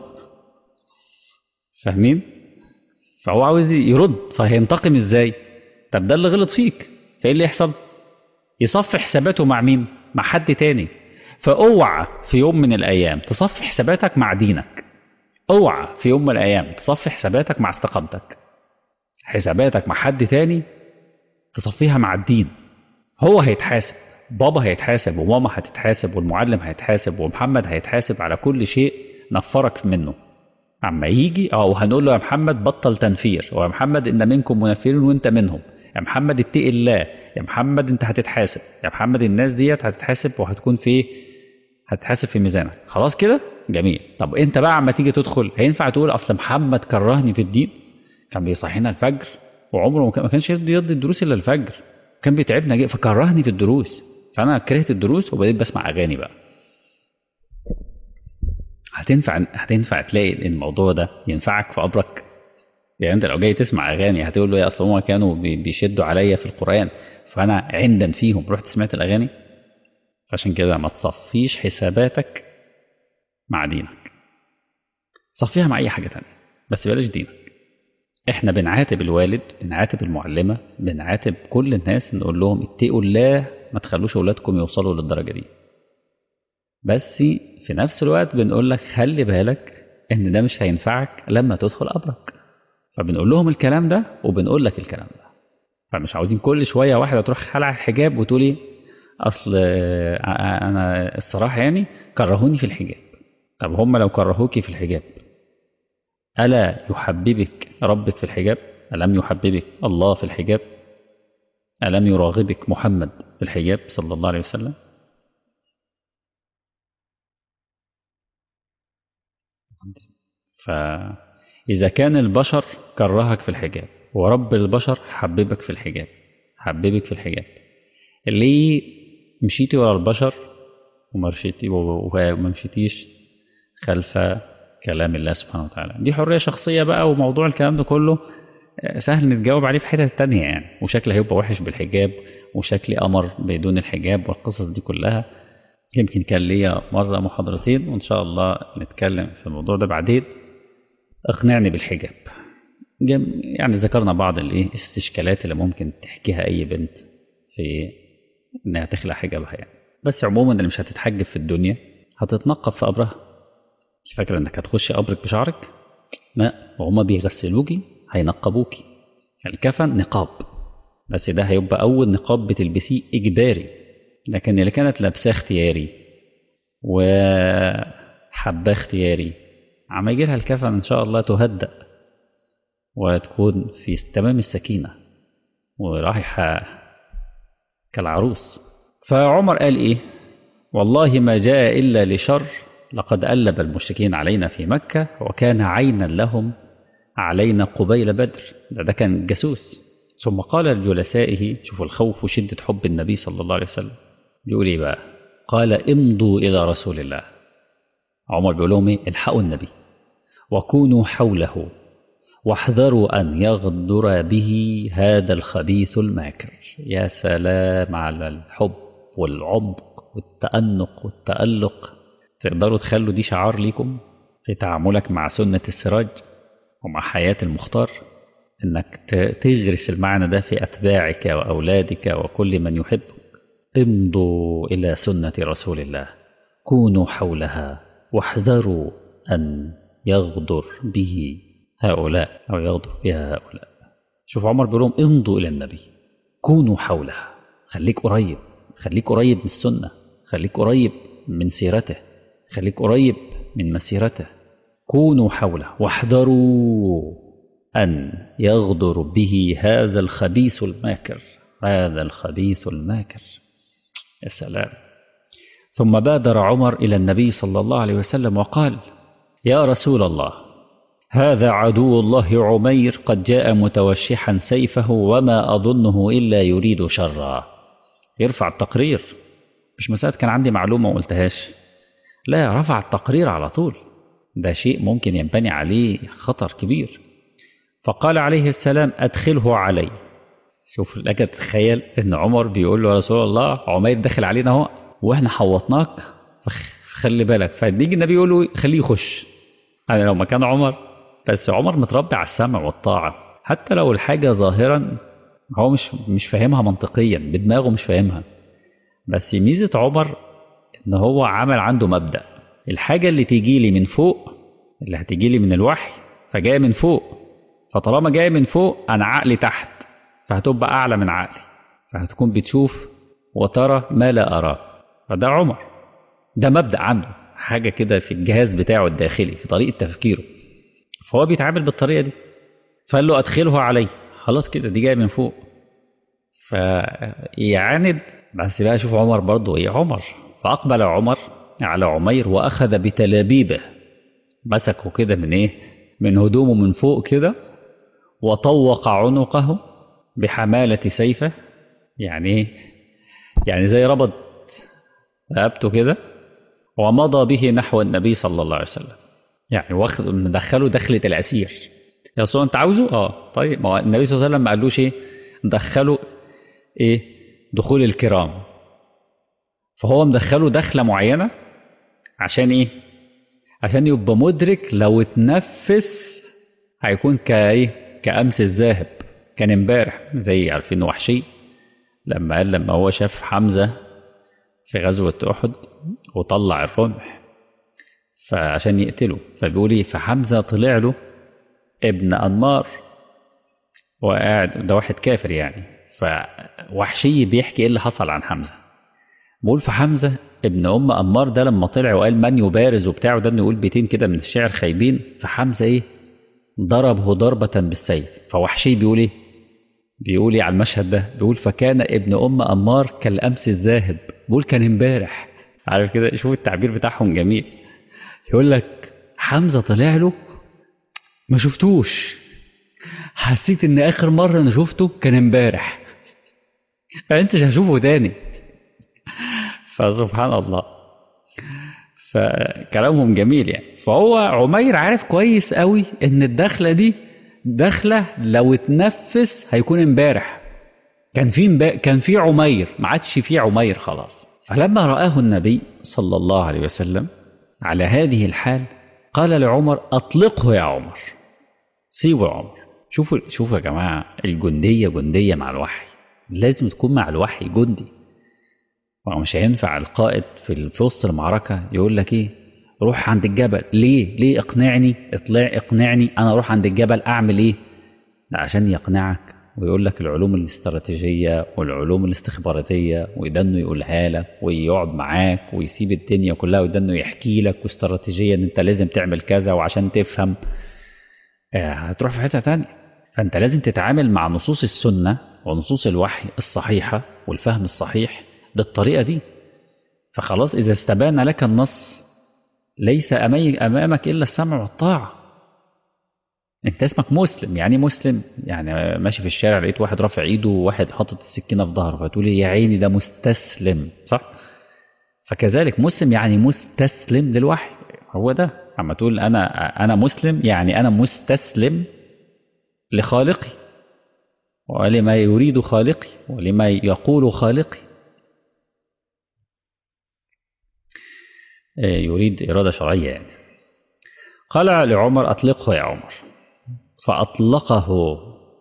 فاهمين فهو عاوز يرد فهينتقم ازاي طب ده اللي غلط فيك فايه اللي يحصل يصفي حساباته مع مين مع حد تاني فاوعى في يوم من الايام تصفي حساباتك مع دينك اوعى في يوم من الايام تصفي حساباتك مع استقامتك حساباتك مع حد تاني تصفيها مع الدين هو هيتحاسب بابا هيتحاسب وماما هتتحاسب والمعلم هيتحاسب ومحمد هيتحاسب على كل شيء نفرك منه اما يجي اه وهنقول له يا محمد بطل تنفير ويا محمد ان منكم منفرين وانت منهم يا محمد اتقي الله يا محمد انت هتتحاسب يا محمد الناس ديت هتتحاسب وهتكون في هتتحاسب في ميزانك خلاص كده جميل طب انت بقى عما تيجي تدخل هينفع تقول اصل محمد كرهني في الدين كان بيصحينا الفجر وعمره ما كانش يرضي يدي الدروس الا الفجر كان بيتعبنا جدا فكرهني في الدروس فانا كرهت الدروس وبقيت بسمع اغاني بقى هتنفع هتنفع تلاقي الموضوع ده ينفعك في قبرك يعني انت لو جاي تسمع اغاني هتقول له يا اصل هم كانوا بيشدوا عليا في القران فانا عندا فيهم رحت سمعت الاغاني فعشان كده ما تصفيش حساباتك مع دينك صفيها مع اي حاجه تانية بس بلاش دينك احنا بنعاتب الوالد بنعاتب المعلمه بنعاتب كل الناس نقول لهم اتقوا الله ما تخلوش اولادكم يوصلوا للدرجه دي بس في نفس الوقت بنقول لك خلي بالك ان ده مش هينفعك لما تدخل قبرك فبنقول لهم الكلام ده وبنقول لك الكلام ده فمش عاوزين كل شويه واحده تروح خلع الحجاب وتقولي اصل انا الصراحه يعني كرهوني في الحجاب طب هم لو كرهوكي في الحجاب الا يحببك ربك في الحجاب الم يحببك الله في الحجاب الم يراغبك محمد في الحجاب صلى الله عليه وسلم فإذا كان البشر كرهك في الحجاب ورب البشر حببك في الحجاب حببك في الحجاب ليه مشيتي ورا البشر وما مشيتي وما مشيتيش خلف كلام الله سبحانه وتعالى دي حرية شخصية بقى وموضوع الكلام ده كله سهل نتجاوب عليه في حتة تانية يعني وشكلي هيبقى وحش بالحجاب وشكلي قمر بدون الحجاب والقصص دي كلها يمكن كان ليا مرة محاضرتين وإن شاء الله نتكلم في الموضوع ده بعدين اقنعني بالحجاب يعني ذكرنا بعض الايه الاستشكالات اللي ممكن تحكيها اي بنت في انها تخلع حجابها يعني بس عموما اللي مش هتتحجب في الدنيا هتتنقب في قبرها مش فاكره انك هتخش قبرك بشعرك لا وهما بيغسلوكي هينقبوكي الكفن نقاب بس ده هيبقى اول نقاب بتلبسيه اجباري لكن اللي كانت لابساه اختياري وحباه اختياري عما يجي لها الكفن ان شاء الله تهدأ وتكون في تمام السكينة ورايحة كالعروس فعمر قال ايه والله ما جاء إلا لشر لقد ألب المشركين علينا في مكة وكان عينا لهم علينا قبيل بدر ده, ده كان جاسوس ثم قال لجلسائه شوفوا الخوف وشدة حب النبي صلى الله عليه وسلم بيقول ايه بقى قال امضوا إلى رسول الله عمر بيقول لهم ايه الحقوا النبي وكونوا حوله واحذروا أن يغدر به هذا الخبيث الماكر يا سلام على الحب والعمق والتأنق والتألق تقدروا تخلوا دي شعار ليكم في تعاملك مع سنة السراج ومع حياة المختار انك تغرس المعنى ده في أتباعك وأولادك وكل من يحبك امضوا إلى سنة رسول الله كونوا حولها واحذروا أن يغدر به هؤلاء أو يغدر بها هؤلاء شوف عمر بيقول لهم امضوا إلى النبي كونوا حولها خليك قريب خليك قريب من السنة خليك قريب من سيرته خليك قريب من مسيرته كونوا حوله واحذروا أن يغدر به هذا الخبيث الماكر هذا الخبيث الماكر يا سلام ثم بادر عمر إلى النبي صلى الله عليه وسلم وقال يا رسول الله هذا عدو الله عمير قد جاء متوشحا سيفه وما أظنه إلا يريد شرا يرفع التقرير مش مسألة كان عندي معلومة وما قلتهاش لا رفع التقرير على طول ده شيء ممكن ينبني عليه خطر كبير فقال عليه السلام أدخله علي شوف لك تتخيل ان عمر بيقول له يا رسول الله عمير داخل علينا اهو واحنا حوطناك خلي بالك فنيجي النبي يقول له خليه يخش انا لو مكان عمر بس عمر متربي على السمع والطاعه حتى لو الحاجه ظاهرا هو مش مش فاهمها منطقيا بدماغه مش فاهمها بس ميزة عمر إن هو عمل عنده مبدأ الحاجة اللي تيجي لي من فوق اللي هتيجي لي من الوحي فجاية من فوق فطالما جاية من فوق أنا عقلي تحت فهتبقى أعلى من عقلي فهتكون بتشوف وترى ما لا أراه فده عمر ده مبدأ عنده حاجة كده في الجهاز بتاعه الداخلي في طريقة تفكيره فهو بيتعامل بالطريقة دي فقال له أدخله علي خلاص كده دي جاية من فوق فيعاند بس بقى شوف عمر برضه ايه عمر فأقبل عمر على عمير وأخذ بتلابيبه مسكه كده من ايه من هدومه من فوق كده وطوق عنقه بحمالة سيفه يعني ايه يعني زي ربط رقبته كده ومضى به نحو النبي صلى الله عليه وسلم يعني واخد مدخله دخلة الأسير يا رسول انت عاوزه اه طيب ما هو النبي صلى الله عليه وسلم ما قالوش ايه دخله ايه دخول الكرام فهو مدخله دخلة معينة عشان ايه عشان يبقى مدرك لو اتنفس هيكون كايه كأمس الذاهب كان امبارح زي عارفين وحشي لما قال لما هو شاف حمزة في غزوة أحد وطلع الرمح فعشان يقتله فبيقول ايه فحمزة طلع له ابن أنمار وقاعد ده واحد كافر يعني فوحشي بيحكي ايه اللي حصل عن حمزة بقول في حمزة ابن أم أمار ده لما طلع وقال من يبارز وبتاعه ده إنه يقول بيتين كده من الشعر خايبين فحمزة إيه ضربه ضربة بالسيف فوحشي بيقول إيه بيقول إيه على المشهد ده بيقول فكان ابن أم أمار كالأمس الذاهب بيقول كان امبارح عارف كده شوف التعبير بتاعهم جميل يقول لك حمزة طلع له ما شفتوش حسيت ان اخر مرة انا شفته كان امبارح فانت مش هشوفه تاني فسبحان الله فكلامهم جميل يعني فهو عمير عارف كويس قوي ان الدخلة دي دخلة لو اتنفس هيكون امبارح كان في مب... كان في عمير ما عادش في عمير خلاص فلما رآه النبي صلى الله عليه وسلم على هذه الحال قال لعمر أطلقه يا عمر سيبه يا عمر شوفوا شوفوا يا جماعة الجندية جندية مع الوحي لازم تكون مع الوحي جندي مش هينفع القائد في في وسط المعركة يقول لك ايه روح عند الجبل ليه ليه اقنعني اطلع اقنعني انا اروح عند الجبل اعمل ايه لا عشان يقنعك ويقول لك العلوم الاستراتيجية والعلوم الاستخباراتية وده انه يقولها لك ويقعد معاك ويسيب الدنيا كلها وده انه يحكي لك واستراتيجية ان انت لازم تعمل كذا وعشان تفهم هتروح في حتة تانية فانت لازم تتعامل مع نصوص السنة ونصوص الوحي الصحيحة والفهم الصحيح بالطريقة دي فخلاص إذا استبان لك النص ليس أمامك إلا السمع والطاعة أنت اسمك مسلم يعني مسلم يعني ماشي في الشارع لقيت واحد رافع إيده وواحد حاطط السكينة في ظهره فتقول يا عيني ده مستسلم صح؟ فكذلك مسلم يعني مستسلم للوحي هو ده اما تقول أنا أنا مسلم يعني أنا مستسلم لخالقي ولما يريد خالقي ولما يقول خالقي يريد إرادة شرعية يعني قال لعمر أطلقه يا عمر فأطلقه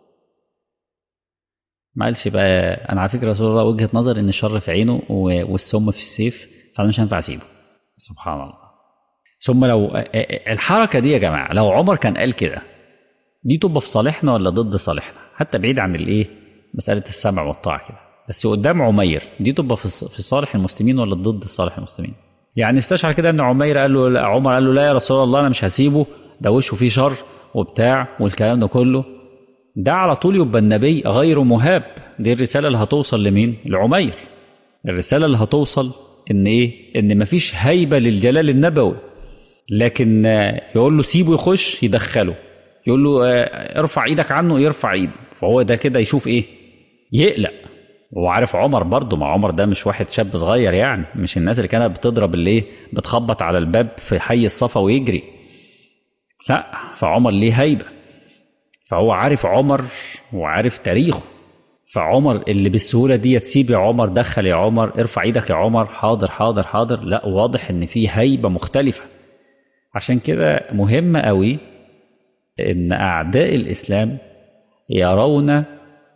ما قالش بقى أنا على فكرة رسول الله وجهة نظر إن الشر في عينه والسم في السيف فأنا مش هينفع أسيبه سبحان الله ثم لو الحركة دي يا جماعة لو عمر كان قال كده دي تبقى في صالحنا ولا ضد صالحنا حتى بعيد عن الإيه مسألة السمع والطاعة كده بس قدام عمير دي تبقى في صالح المسلمين ولا ضد صالح المسلمين يعني استشعر كده ان عمير قال له لا عمر قال له لا يا رسول الله انا مش هسيبه ده وشه فيه شر وبتاع والكلام ده كله ده على طول يبقى النبي غير مهاب دي الرساله اللي هتوصل لمين لعمير الرساله اللي هتوصل ان ايه ان مفيش هيبه للجلال النبوي لكن يقول له سيبه يخش يدخله يقول له ارفع ايدك عنه يرفع ايده فهو ده كده يشوف ايه يقلق وعارف عمر برضه ما عمر ده مش واحد شاب صغير يعني مش الناس اللي كانت بتضرب اللي ايه بتخبط على الباب في حي الصفا ويجري لا فعمر ليه هيبة فهو عارف عمر وعارف تاريخه فعمر اللي بالسهولة دي تسيب يا عمر دخل يا عمر ارفع ايدك يا عمر حاضر حاضر حاضر لا واضح ان في هيبة مختلفة عشان كده مهم قوي ان اعداء الاسلام يرون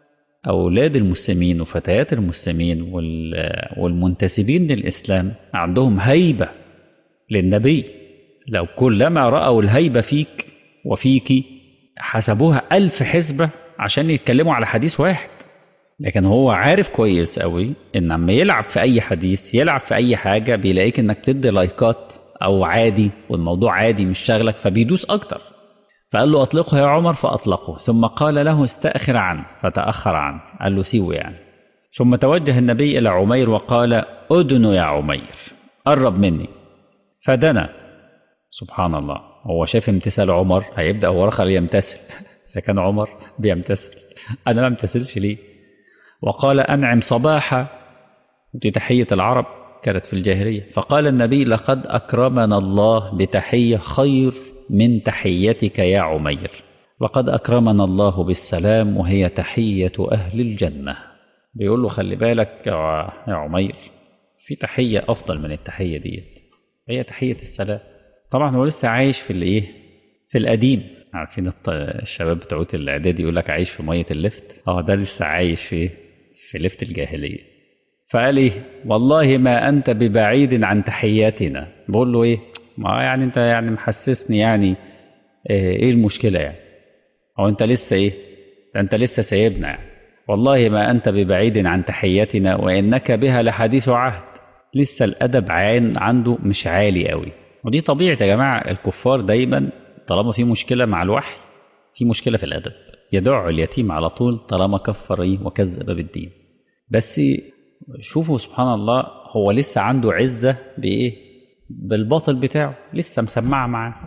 أولاد المسلمين وفتيات المسلمين والمنتسبين للإسلام عندهم هيبة للنبي لو كلما رأوا الهيبة فيك وفيك حسبوها ألف حسبة عشان يتكلموا على حديث واحد لكن هو عارف كويس قوي ان لما يلعب في اي حديث يلعب في اي حاجة بيلاقيك انك تدي لايكات او عادي والموضوع عادي مش شغلك فبيدوس اكتر فقال له اطلقه يا عمر فاطلقه ثم قال له استأخر عنه فتأخر عنه قال له سيبه يعني ثم توجه النبي الى عمير وقال ادن يا عمير قرب مني فدنا سبحان الله هو شاف امتثال عمر هيبدأ هو رخل يمتثل إذا كان عمر بيمتثل أنا ما امتثلش ليه وقال أنعم صباحا دي تحية العرب كانت في الجاهلية فقال النبي لقد أكرمنا الله بتحية خير من تحيتك يا عمير لقد أكرمنا الله بالسلام وهي تحية أهل الجنة بيقول له خلي بالك يا عمير في تحية أفضل من التحية دي هي تحية السلام طبعا هو لسه عايش في الايه في القديم عارفين الشباب بتوع الاعدادي يقول لك عايش في ميه اللفت اه ده لسه عايش في في لفت الجاهليه فقال ايه والله ما انت ببعيد عن تحياتنا بقول له ايه ما يعني انت يعني محسسني يعني ايه المشكله يعني هو انت لسه ايه ده انت لسه سايبنا يعني والله ما انت ببعيد عن تحياتنا وانك بها لحديث عهد لسه الادب عين عنده مش عالي قوي ودي طبيعة يا جماعة الكفار دايما طالما في مشكلة مع الوحي في مشكلة في الأدب يدع اليتيم على طول طالما كفر إيه وكذب بالدين بس شوفوا سبحان الله هو لسه عنده عزة بإيه بالباطل بتاعه لسه مسمعة معاه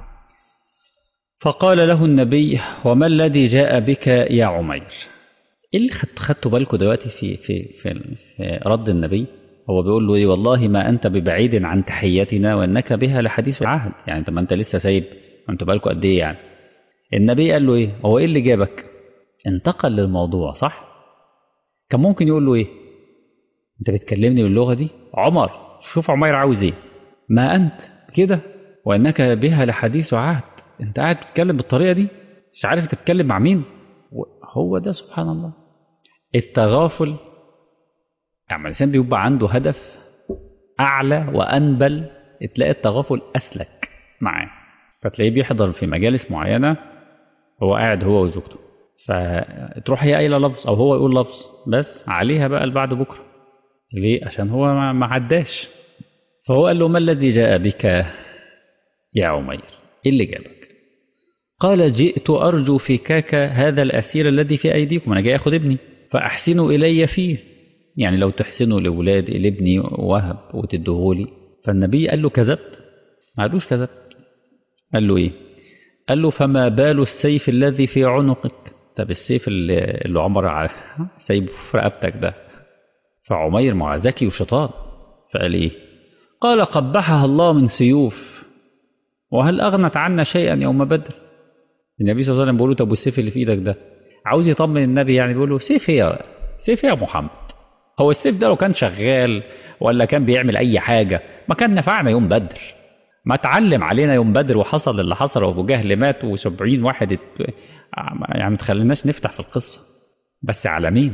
فقال له النبي وما الذي جاء بك يا عمير ايه اللي خدتوا بالكم دلوقتي في, في في في رد النبي هو بيقول له ايه والله ما انت ببعيد عن تحيتنا وانك بها لحديث عهد يعني طب ما انت لسه سايب انتوا بالكم قد ايه يعني النبي قال له ايه هو ايه اللي جابك انتقل للموضوع صح كان ممكن يقول له ايه انت بتكلمني باللغه دي عمر شوف عمير عاوز ايه ما انت كده وانك بها لحديث عهد انت قاعد بتتكلم بالطريقه دي مش عارف تتكلم مع مين هو ده سبحان الله التغافل يعني الإنسان بيبقى عنده هدف أعلى وأنبل تلاقي التغافل أسلك معاه فتلاقيه بيحضر في مجالس معينة هو قاعد هو وزوجته فتروح هي قايلة لفظ أو هو يقول لفظ بس عليها بقى بعد بكرة ليه؟ عشان هو ما عداش فهو قال له ما الذي جاء بك يا عمير؟ إيه اللي جابك؟ قال جئت أرجو فكاك هذا الأسير الذي في أيديكم أنا جاي أخذ ابني فأحسنوا إلي فيه يعني لو تحسنوا لولادي لابني وهب وتدهولي فالنبي قال له كذبت ما قالوش كذبت قال له ايه قال له فما بال السيف الذي في عنقك طب السيف اللي, اللي عمر سايبه في رقبتك ده فعمير مع ذكي وشيطان فقال ايه قال قبحها الله من سيوف وهل اغنت عنا شيئا يوم بدر النبي صلى الله عليه وسلم بيقول له طب والسيف اللي في ايدك ده عاوز يطمن النبي يعني بيقول له سيف يا سيف يا محمد هو السيف ده لو كان شغال ولا كان بيعمل اي حاجه ما كان نفعنا يوم بدر ما اتعلم علينا يوم بدر وحصل اللي حصل وابو جهل مات و70 واحد ات... يعني ما تخليناش نفتح في القصه بس على مين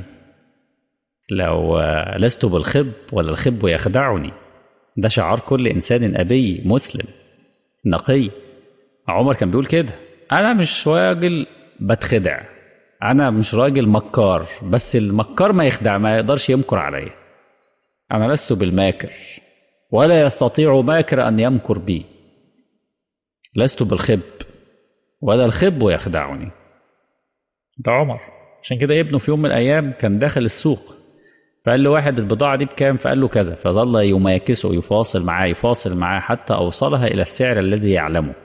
لو لست بالخب ولا الخب يخدعني ده شعار كل انسان ابي مسلم نقي عمر كان بيقول كده انا مش راجل بتخدع انا مش راجل مكار بس المكار ما يخدع ما يقدرش يمكر عليا انا لست بالماكر ولا يستطيع ماكر ان يمكر بي لست بالخب ولا الخب يخدعني ده عمر عشان كده ابنه في يوم من الايام كان داخل السوق فقال له واحد البضاعة دي بكام فقال له كذا فظل يماكسه يفاصل معاه يفاصل معاه حتى أوصلها إلى السعر الذي يعلمه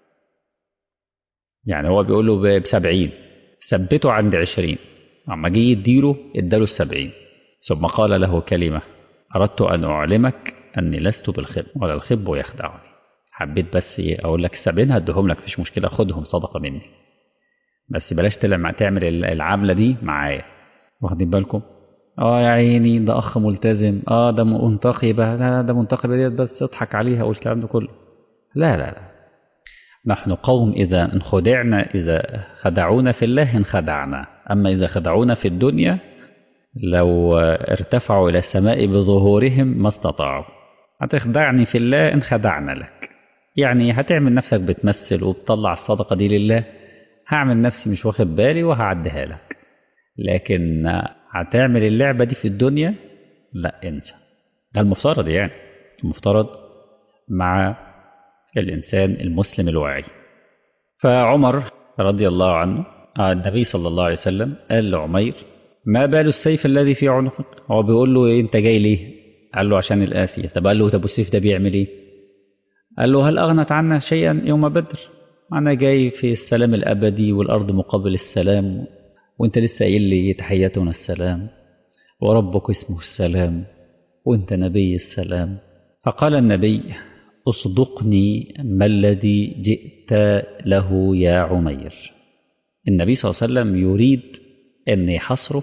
يعني هو بيقول له بسبعين ثبته عند عشرين أما جه يديله اداله السبعين ثم قال له كلمة أردت أن أعلمك أني لست بالخب ولا الخب يخدعني حبيت بس إيه أقول لك السبعين هديهم لك مفيش مشكلة خدهم صدقة مني بس بلاش تعمل العاملة دي معايا واخدين بالكم اه يا عيني ده اخ ملتزم اه ده منتقبه لا ده منتقبه ديت بس اضحك عليها والكلام ده كله لا لا لا نحن قوم اذا انخدعنا اذا خدعونا في الله انخدعنا اما اذا خدعونا في الدنيا لو ارتفعوا إلى السماء بظهورهم ما استطاعوا هتخدعني في الله إن خدعنا لك يعني هتعمل نفسك بتمثل وبتطلع الصدقة دي لله هعمل نفسي مش واخد بالي وهعديها لك لكن هتعمل اللعبة دي في الدنيا لا انسى ده المفترض يعني المفترض مع الإنسان المسلم الواعي فعمر رضي الله عنه النبي صلى الله عليه وسلم قال لعمير ما بال السيف الذي في عنقك هو بيقول له إيه انت جاي ليه قال له عشان الآسية طب قال له طب السيف ده بيعمل ايه قال له هل أغنت عنا شيئا يوم بدر أنا جاي في السلام الأبدي والأرض مقابل السلام وانت لسه قايل لي تحياتنا السلام وربك اسمه السلام وانت نبي السلام فقال النبي اصدقني ما الذي جئت له يا عمير النبي صلى الله عليه وسلم يريد أن يحصره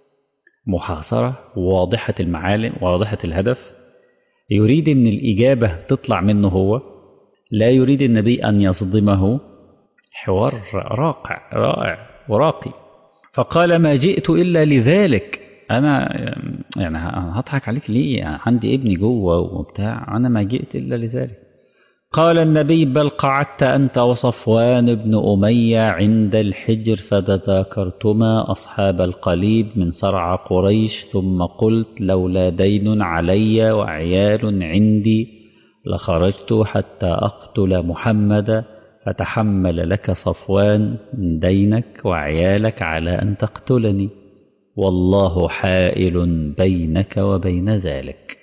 محاصرة واضحة المعالم واضحة الهدف يريد أن الإجابة تطلع منه هو لا يريد النبي أن يصدمه حوار راقع رائع وراقي فقال ما جئت إلا لذلك أنا يعني هضحك عليك ليه يعني عندي ابني جوه وبتاع أنا ما جئت إلا لذلك قال النبي بل قعدت أنت وصفوان بن أمية عند الحجر فتذاكرتما أصحاب القليب من صرع قريش ثم قلت لولا دين علي وعيال عندي لخرجت حتى أقتل محمدا فتحمل لك صفوان دينك وعيالك على أن تقتلني والله حائل بينك وبين ذلك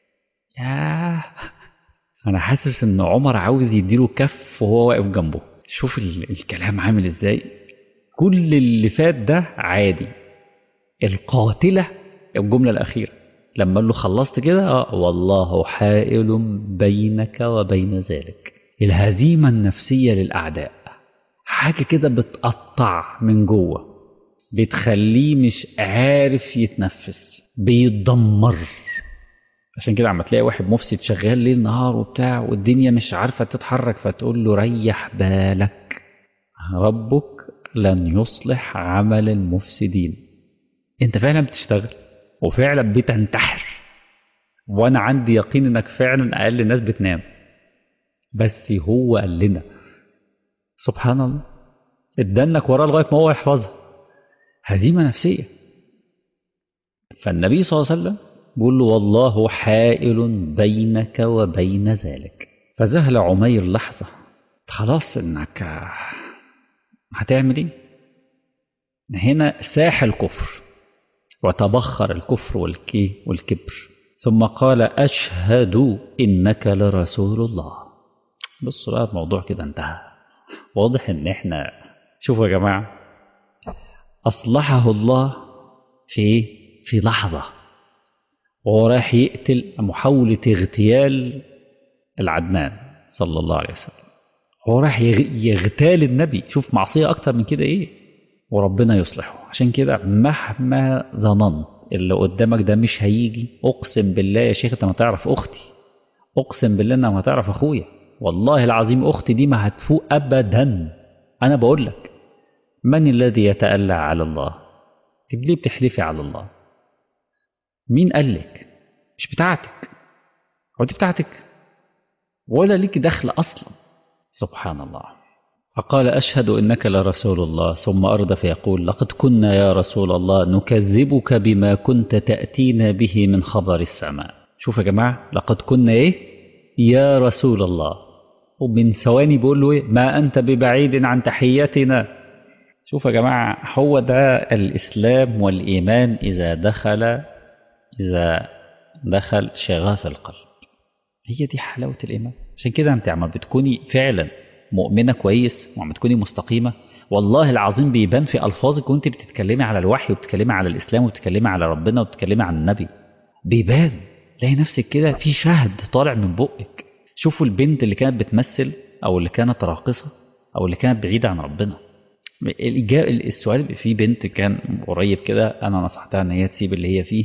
ياه انا حاسس ان عمر عاوز يديله كف وهو واقف جنبه شوف الكلام عامل ازاي كل اللي فات ده عادي القاتله الجمله الاخيره لما قال له خلصت كده اه والله حائل بينك وبين ذلك الهزيمه النفسيه للاعداء حاجه كده بتقطع من جوه بتخليه مش عارف يتنفس بيتدمر عشان كده عم تلاقي واحد مفسد شغال ليل نهار وبتاع والدنيا مش عارفه تتحرك فتقول له ريح بالك ربك لن يصلح عمل المفسدين انت فعلا بتشتغل وفعلا بتنتحر وانا عندي يقين انك فعلا اقل الناس بتنام بس هو قال لنا سبحان الله ادانك وراه لغايه ما هو يحفظها هزيمه نفسيه فالنبي صلى الله عليه وسلم بيقول له والله حائل بينك وبين ذلك فذهل عمير لحظة خلاص انك هتعمل ايه هنا ساح الكفر وتبخر الكفر والكي والكبر ثم قال أشهد إنك لرسول الله بصوا بقى الموضوع كده انتهى واضح ان احنا شوفوا يا جماعة أصلحه الله في في لحظة وهو رايح يقتل محاولة اغتيال العدنان صلى الله عليه وسلم هو رايح يغتال النبي شوف معصية أكتر من كده إيه وربنا يصلحه عشان كده مهما ظننت اللي قدامك ده مش هيجي أقسم بالله يا شيخ أنت ما تعرف أختي أقسم بالله أنك ما تعرف أخويا والله العظيم أختي دي ما هتفوق أبدا أنا بقول لك من الذي يتألى على الله ليه بتحلفي على الله مين قال لك مش بتاعتك هو دي بتاعتك ولا ليك دخل أصلا سبحان الله فقال أشهد إنك لرسول الله ثم أرد فيقول لقد كنا يا رسول الله نكذبك بما كنت تأتينا به من خبر السماء شوف يا جماعة لقد كنا إيه يا رسول الله ومن ثواني بيقول له إيه ما أنت ببعيد عن تحيتنا شوف يا جماعة هو ده الإسلام والإيمان إذا دخل إذا دخل شغاف القلب هي دي حلاوة الإيمان عشان كده أنت عم بتكوني فعلا مؤمنة كويس وعم تكوني مستقيمة والله العظيم بيبان في ألفاظك وأنت بتتكلمي على الوحي وبتتكلمي على الإسلام وبتتكلمي على ربنا وبتتكلمي عن النبي بيبان تلاقي نفسك كده في شهد طالع من بقك شوفوا البنت اللي كانت بتمثل أو اللي كانت راقصة أو اللي كانت بعيدة عن ربنا السؤال في بنت كان قريب كده أنا نصحتها إن هي تسيب اللي هي فيه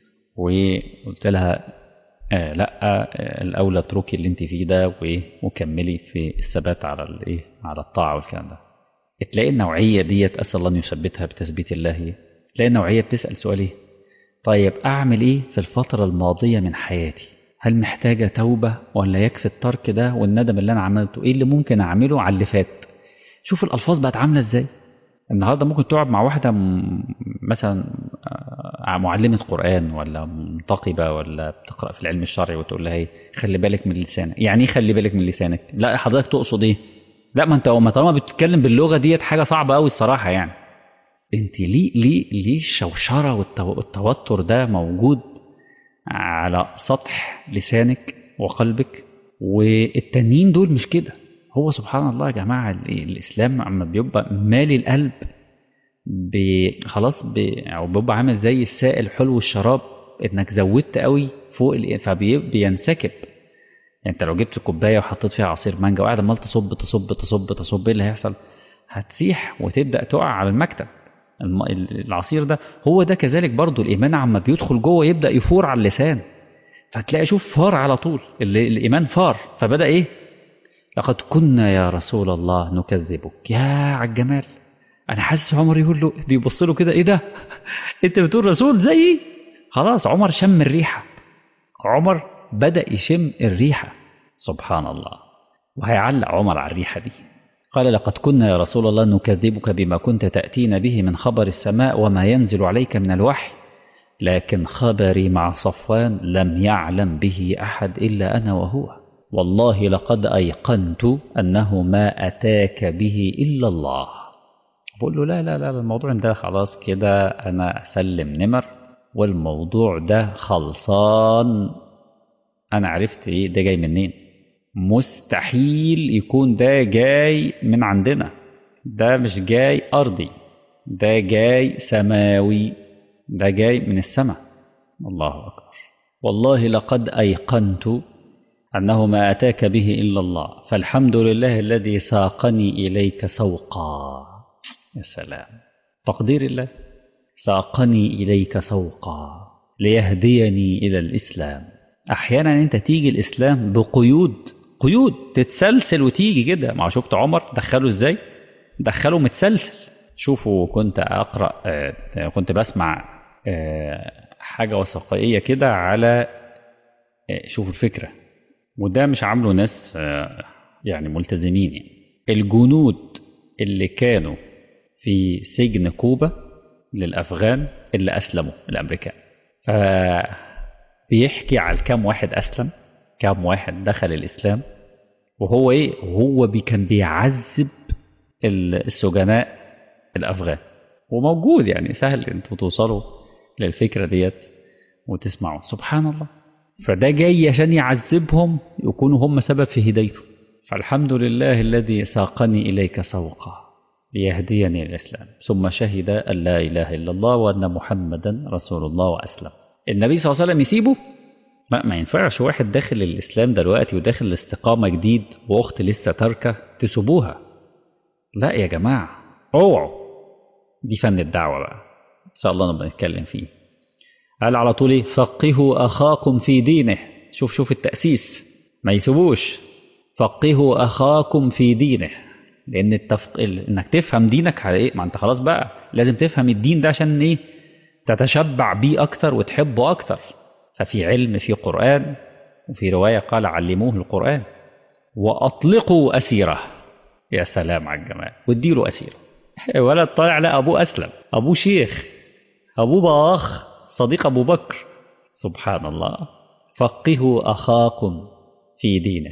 وقلت لها آه لا آه الاولى اتركي اللي انت فيه ده وكملي في الثبات على الايه على الطاعه والكلام ده تلاقي النوعيه ديت اسال الله ان يثبتها بتثبيت الله تلاقي النوعيه بتسال سؤال ايه طيب أعمل إيه في الفترة الماضية من حياتي هل محتاجة توبة ولا يكفي الترك ده والندم اللي أنا عملته إيه اللي ممكن أعمله على اللي فات شوف الألفاظ بقت عاملة إزاي النهارده ممكن تقعد مع واحده م- مثلا آه، معلمه قران ولا منتقبه ولا بتقرا في العلم الشرعي وتقول لها ايه خلي بالك من لسانك يعني ايه خلي بالك من لسانك لا حضرتك تقصد ايه لا ما انت ما طالما بتتكلم باللغه ديت حاجه صعبه قوي الصراحه يعني انت ليه ليه ليه الشوشره والتو- والتوتر ده موجود على سطح لسانك وقلبك والتانيين دول مش كده هو سبحان الله يا جماعه ال- الاسلام اما بيبقى مالي القلب ب- خلاص ب... او بيبقى عامل زي السائل حلو الشراب انك زودت قوي فوق ال... فبينسكب يعني انت لو جبت كوبايه وحطيت فيها عصير مانجا وقاعد عمال تصب تصب تصب تصب ايه اللي هيحصل؟ هتسيح وتبدا تقع على المكتب الم... العصير ده هو ده كذلك برضو الايمان عما بيدخل جوه يبدا يفور على اللسان فتلاقي شوف فار على طول ال- الايمان فار فبدا ايه؟ لقد كنا يا رسول الله نكذبك يا على الجمال انا حاسس عمر يقول له بيبص له كده ايه ده انت بتقول رسول زيي خلاص عمر شم الريحه عمر بدا يشم الريحه سبحان الله وهيعلق عمر على الريحه دي قال لقد كنا يا رسول الله نكذبك بما كنت تاتينا به من خبر السماء وما ينزل عليك من الوحي لكن خبري مع صفوان لم يعلم به احد الا انا وهو والله لقد ايقنت انه ما اتاك به الا الله بقول له لا لا لا الموضوع ده خلاص كده انا اسلم نمر والموضوع ده خلصان انا عرفت ايه ده جاي منين مستحيل يكون ده جاي من عندنا ده مش جاي ارضي ده جاي سماوي ده جاي من السماء الله اكبر والله لقد ايقنت انه ما اتاك به الا الله فالحمد لله الذي ساقني اليك سوقا يا سلام تقدير الله ساقني إليك سوقا ليهديني إلى الإسلام أحيانا أنت تيجي الإسلام بقيود قيود تتسلسل وتيجي كده ما هو شفت عمر دخله إزاي دخله متسلسل شوفوا كنت أقرأ آه، كنت بسمع آه، حاجة وثائقية كده على آه، شوفوا الفكرة وده مش عامله ناس آه، يعني ملتزمين يعني الجنود اللي كانوا في سجن كوبا للأفغان اللي أسلموا الأمريكان فبيحكي على كام واحد أسلم كام واحد دخل الإسلام وهو إيه هو بي كان بيعذب ال- السجناء الأفغان وموجود يعني سهل انتوا توصلوا للفكرة ديت وتسمعوا سبحان الله فده جاي عشان يعذبهم يكونوا هم سبب في هدايته فالحمد لله الذي ساقني إليك سوقا ليهديني الإسلام ثم شهد أن لا إله إلا الله وأن محمدا رسول الله وأسلم النبي صلى الله عليه وسلم يسيبه ما, ما ينفعش واحد داخل الإسلام دلوقتي وداخل الاستقامة جديد وأخت لسه تاركة تسيبوها لا يا جماعة اوعوا دي فن الدعوة بقى إن شاء الله نبقى نتكلم فيه قال على طول إيه؟ فقهوا أخاكم في دينه شوف شوف التأسيس ما يسيبوش فقهوا أخاكم في دينه لأن التفق... ال- إنك تفهم دينك على إيه ما أنت خلاص بقى لازم تفهم الدين ده عشان إيه تتشبع بيه أكتر وتحبه أكتر ففي علم في قرآن وفي رواية قال علموه القرآن وأطلقوا أسيره يا سلام على الجمال واديله أسيره ولد طالع لا أبوه أسلم أبوه شيخ أبوه باخ صديق أبو بكر سبحان الله فقهوا أخاكم في دينه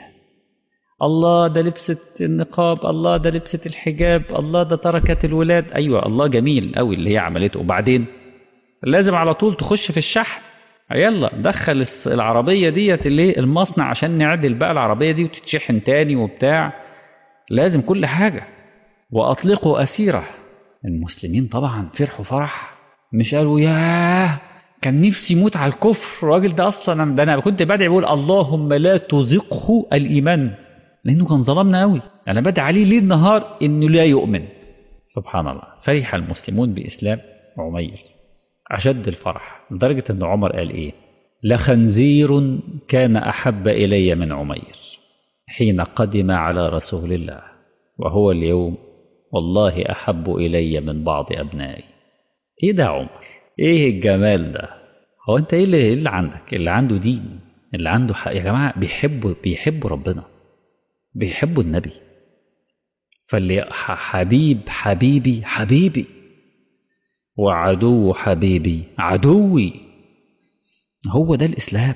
الله ده لبست النقاب الله ده لبست الحجاب الله ده تركت الولاد أيوة الله جميل أوي اللي هي عملته وبعدين لازم على طول تخش في الشحن يلا دخل الس- العربية ديت اللي المصنع عشان نعدل بقى العربية دي وتتشحن تاني وبتاع لازم كل حاجة وأطلقوا أسيرة المسلمين طبعا فرحوا فرح مش قالوا ياه كان نفسي يموت على الكفر الراجل ده اصلا ده انا كنت بدعي بقول اللهم لا تزقه الايمان لانه كان ظلمنا قوي انا بدعي عليه ليل نهار انه لا يؤمن سبحان الله فرح المسلمون باسلام عمير اشد الفرح لدرجه ان عمر قال ايه لخنزير كان احب الي من عمير حين قدم على رسول الله وهو اليوم والله احب الي من بعض ابنائي ايه ده يا عمر ايه الجمال ده هو انت ايه اللي, إيه اللي عندك اللي عنده دين اللي عنده حق يا جماعه بيحبوا بيحبوا ربنا بيحبوا النبي فاللي ح- حبيب حبيبي حبيبي وعدو حبيبي عدوي هو ده الاسلام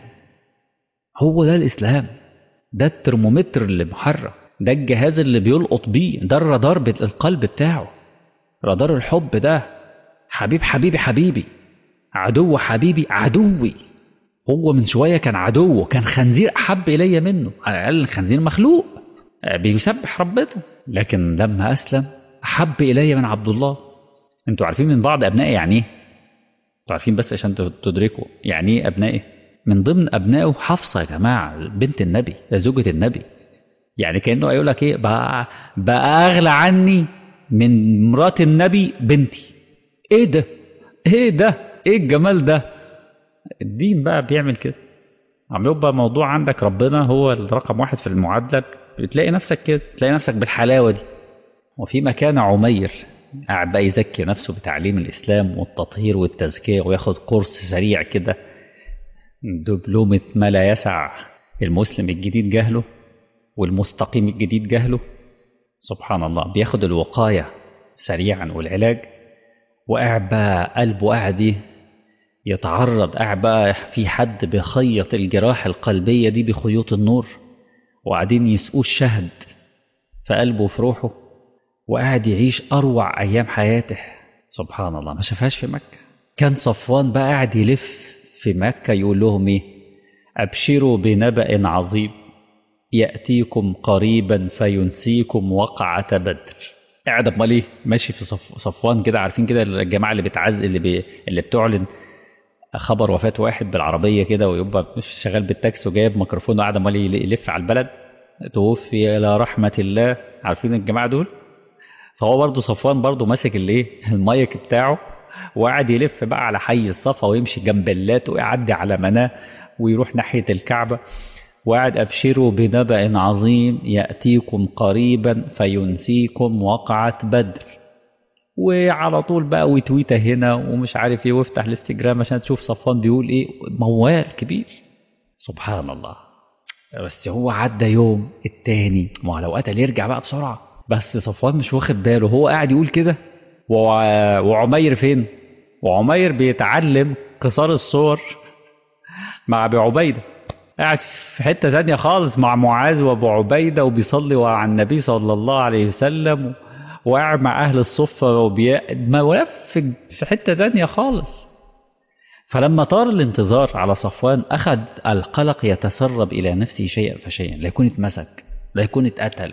هو ده الاسلام ده الترمومتر اللي محرك ده الجهاز اللي بيلقط بيه ده الرادار بت- القلب بتاعه رادار الحب ده حبيب حبيبي حبيبي عدو حبيبي عدوي هو من شوية كان عدو كان خنزير أحب إلي منه على الأقل الخنزير مخلوق آه، بيسبح ربنا لكن لما أسلم أحب إلي من عبد الله أنتوا عارفين من بعض أبنائي يعني إيه؟ أنتوا عارفين بس عشان تدركوا يعني إيه أبنائي من ضمن أبنائه حفصة يا جماعة بنت النبي زوجة النبي يعني كأنه يقول لك إيه بقى, بقى أغلى عني من مرات النبي بنتي إيه ده إيه ده إيه الجمال ده الدين بقى بيعمل كده عم يبقى موضوع عندك ربنا هو الرقم واحد في المعادلة بتلاقي نفسك كده تلاقي نفسك بالحلاوة دي وفي مكان عمير قاعد بقى يزكي نفسه بتعليم الإسلام والتطهير والتزكية وياخد كورس سريع كده دبلومة ما لا يسع المسلم الجديد جهله والمستقيم الجديد جهله سبحان الله بياخد الوقاية سريعا والعلاج وقاعد بقى قلبه قاعد ايه يتعرض قاعد بقى في حد بيخيط الجراح القلبية دي بخيوط النور وقاعدين يسقوه الشهد في قلبه وفي روحه وقاعد يعيش أروع أيام حياته سبحان الله ما شافهاش في مكة كان صفوان بقى قاعد يلف في مكة يقول لهم إيه أبشروا بنبأ عظيم يأتيكم قريبا فينسيكم وقعة بدر قاعد امال ايه ماشي في صف صفوان كده عارفين كده الجماعه اللي بتعز اللي بي اللي بتعلن خبر وفاه واحد بالعربيه كده ويبقى مش شغال بالتاكسي وجايب ميكروفون وقاعد امال يلف على البلد توفي الى رحمه الله عارفين الجماعه دول فهو برضه صفوان برضه ماسك الايه المايك بتاعه وقاعد يلف بقى على حي الصفا ويمشي جنب اللات ويعدي على مناه ويروح ناحيه الكعبه وقعد أبشروا بنبأ عظيم يأتيكم قريبا فينسيكم وقعة بدر وعلى طول بقى وتويته هنا ومش عارف ايه وافتح الانستجرام عشان تشوف صفوان بيقول ايه موال كبير سبحان الله بس هو عدى يوم التاني ما هو لو قتل يرجع بقى بسرعة بس صفوان مش واخد باله هو قاعد يقول كده وع- وعمير فين وعمير بيتعلم قصار الصور مع ابي عبيده قاعد في حته تانية خالص مع معاذ وابو عبيده وبيصلي على النبي صلى الله عليه وسلم وقاعد مع اهل الصفه وبي... ملف في حته تانية خالص فلما طار الانتظار على صفوان اخذ القلق يتسرب الى نفسه شيئا فشيئا لا يكون اتمسك لا يكون اتقتل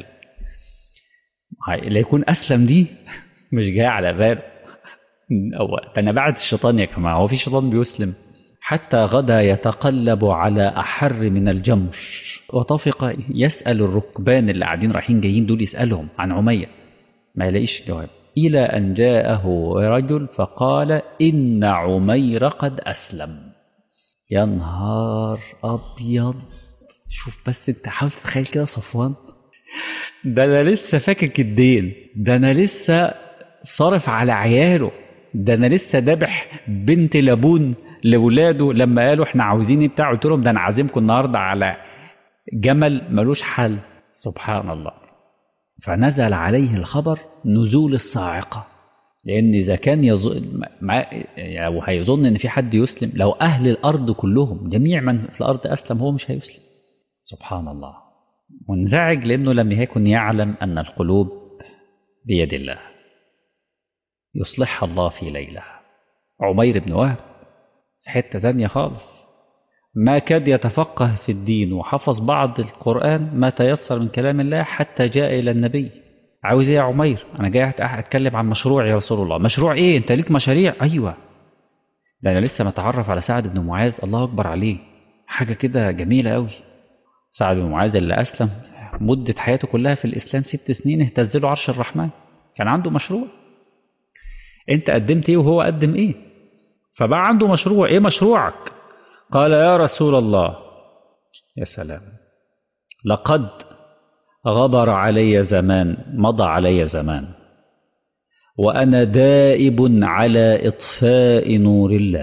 لا يكون اسلم دي مش جاي على باله هو انا بعد الشيطان يا جماعه هو في شيطان بيسلم حتى غدا يتقلب على أحر من الجمر وطفق يسأل الركبان اللي قاعدين رايحين جايين دول يسألهم عن عمية ما يلاقيش جواب إلى أن جاءه رجل فقال إن عمير قد أسلم يا نهار أبيض شوف بس أنت حاول تتخيل كده صفوان ده أنا لسه فاكك الدين ده أنا لسه صارف على عياله ده أنا لسه ذابح بنت لابون لاولاده لما قالوا احنا عاوزين ايه بتاع قلت لهم ده انا عازمكم النهارده على جمل ملوش حل سبحان الله فنزل عليه الخبر نزول الصاعقه لان اذا كان يظن مع او هيظن ان في حد يسلم لو اهل الارض كلهم جميع من في الارض اسلم هو مش هيسلم سبحان الله منزعج لانه لم يكن يعلم ان القلوب بيد الله يصلحها الله في ليله عمير بن وهب في حتة تانية خالص ما كاد يتفقه في الدين وحفظ بعض القرآن ما تيسر من كلام الله حتى جاء إلى النبي عاوز ايه يا عمير انا جاي اتكلم عن مشروع يا رسول الله مشروع ايه انت ليك مشاريع ايوه ده انا لسه متعرف على سعد بن معاذ الله اكبر عليه حاجه كده جميله قوي سعد بن معاذ اللي اسلم مده حياته كلها في الاسلام ست سنين اهتز له عرش الرحمن كان عنده مشروع انت قدمت ايه وهو قدم ايه فبقى عنده مشروع ايه مشروعك قال يا رسول الله يا سلام لقد غبر علي زمان مضى علي زمان وانا دائب على اطفاء نور الله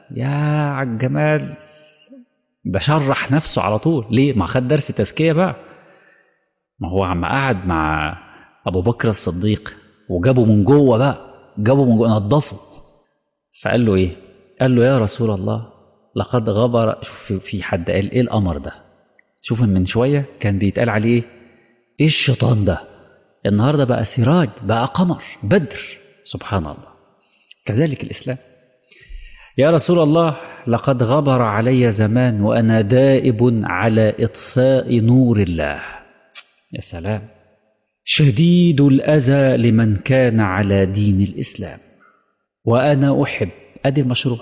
يا عالجمال ده شرح نفسه على طول ليه ما خد درس تزكية بقى ما هو عم قعد مع أبو بكر الصديق وجابه من جوه بقى جابه من جوه نضفه فقال له إيه قال له يا رسول الله لقد غبر شوف في حد قال إيه الأمر ده شوف من شوية كان بيتقال عليه إيه الشيطان ده النهاردة بقى سراج بقى قمر بدر سبحان الله كذلك الإسلام يا رسول الله لقد غبر علي زمان وأنا دائب على إطفاء نور الله يا سلام شديد الأذى لمن كان على دين الإسلام وأنا أحب أدي المشروع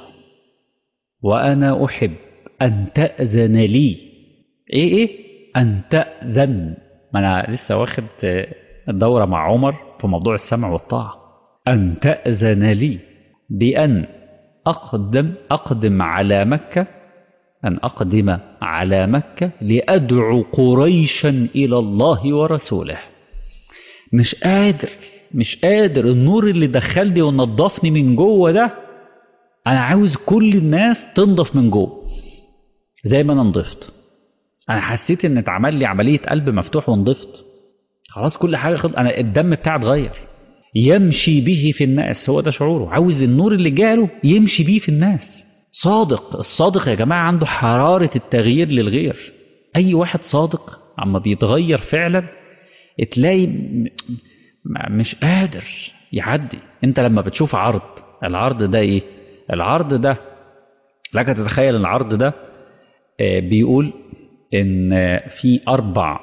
وأنا أحب أن تأذن لي إيه إيه أن تأذن ما أنا لسه واخد الدورة مع عمر في موضوع السمع والطاعة أن تأذن لي بأن أقدم أقدم على مكة أن أقدم على مكة لأدعو قريشا إلى الله ورسوله مش قادر مش قادر النور اللي دخلني ونضفني من جوه ده أنا عاوز كل الناس تنضف من جوه زي ما أنا نضفت أنا حسيت إن اتعمل لي عملية قلب مفتوح ونضفت خلاص كل حاجة خلص أنا الدم بتاعي اتغير يمشي به في الناس هو ده شعوره عاوز النور اللي جاله يمشي بيه في الناس صادق الصادق يا جماعة عنده حرارة التغيير للغير أي واحد صادق عما بيتغير فعلا تلاقي مش قادر يعدي انت لما بتشوف عرض العرض ده ايه العرض ده لك تتخيل العرض ده بيقول ان في اربع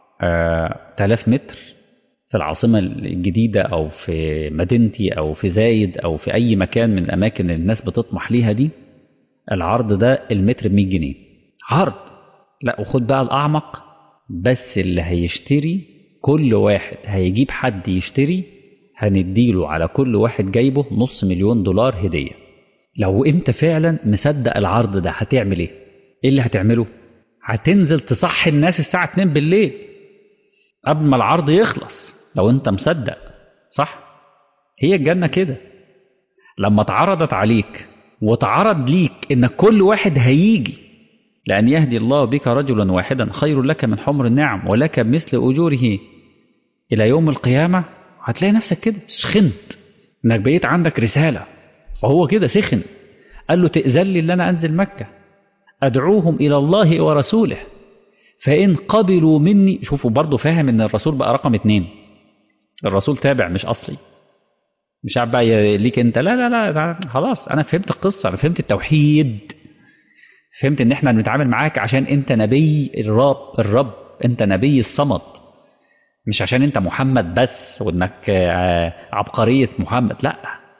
تلاف متر في العاصمة الجديدة أو في مدينتي أو في زايد أو في أي مكان من الأماكن اللي الناس بتطمح ليها دي العرض ده المتر ب 100 جنيه عرض لا وخد بقى الأعمق بس اللي هيشتري كل واحد هيجيب حد يشتري هنديله على كل واحد جايبه نص مليون دولار هدية لو انت فعلا مصدق العرض ده هتعمل ايه ايه اللي هتعمله هتنزل تصحي الناس الساعة 2 بالليل قبل ما العرض يخلص لو انت مصدق صح هي الجنة كده لما اتعرضت عليك واتعرض ليك ان كل واحد هيجي لأن يهدي الله بك رجلا واحدا خير لك من حمر النعم ولك مثل أجوره إلى يوم القيامة هتلاقي نفسك كده سخنت انك بقيت عندك رسالة فهو كده سخن قال له تأذن لي ان انا انزل مكة ادعوهم الى الله ورسوله فإن قبلوا مني شوفوا برضه فاهم إن الرسول بقى رقم اتنين الرسول تابع مش أصلي مش عارف بقى ليك أنت لا لا لا خلاص أنا فهمت القصة أنا فهمت التوحيد فهمت إن إحنا بنتعامل معاك عشان أنت نبي الرب الرب أنت نبي الصمد مش عشان أنت محمد بس وإنك عبقرية محمد لا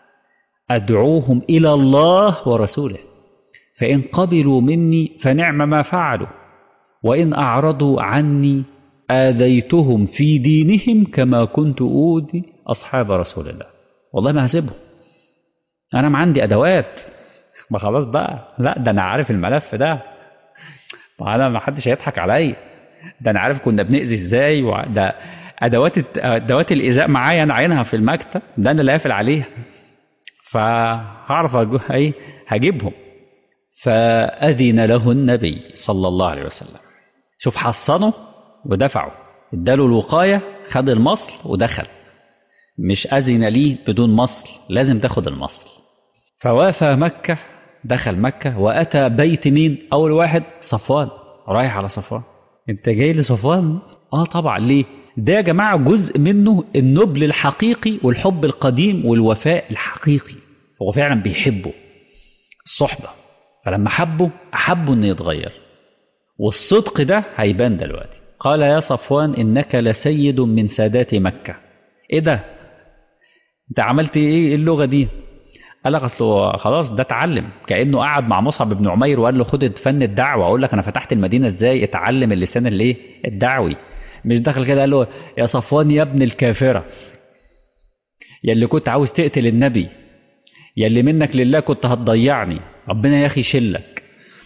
أدعوهم إلى الله ورسوله فإن قبلوا مني فنعم ما فعلوا وإن أعرضوا عني آذيتهم في دينهم كما كنت أودي أصحاب رسول الله والله ما هسيبهم أنا ما عندي أدوات ما خلاص بقى لا ده أنا عارف الملف ده ما أنا ما حدش هيضحك عليا ده أنا عارف كنا بنأذي إزاي ده أدوات أدوات الإيذاء معايا أنا عينها في المكتب ده أنا اللي قافل عليها فهعرف أيه هجيبهم فأذن له النبي صلى الله عليه وسلم شوف حصنه ودفعه اداله الوقاية خد المصل ودخل مش أذن ليه بدون مصل لازم تاخد المصل فوافى مكة دخل مكة وأتى بيت مين أول واحد صفوان رايح على صفوان انت جاي لصفوان اه طبعا ليه ده يا جماعة جزء منه النبل الحقيقي والحب القديم والوفاء الحقيقي هو فعلا بيحبه الصحبة فلما حبه أحبه أنه يتغير والصدق ده هيبان دلوقتي قال يا صفوان إنك لسيد من سادات مكة إيه ده أنت عملت إيه اللغة دي قال لك أصله خلاص ده اتعلم كأنه قعد مع مصعب بن عمير وقال له خد فن الدعوة أقول لك أنا فتحت المدينة إزاي اتعلم اللسان اللي إيه الدعوي مش دخل كده قال له يا صفوان يا ابن الكافرة يا اللي كنت عاوز تقتل النبي يا اللي منك لله كنت هتضيعني ربنا يا اخي يشلك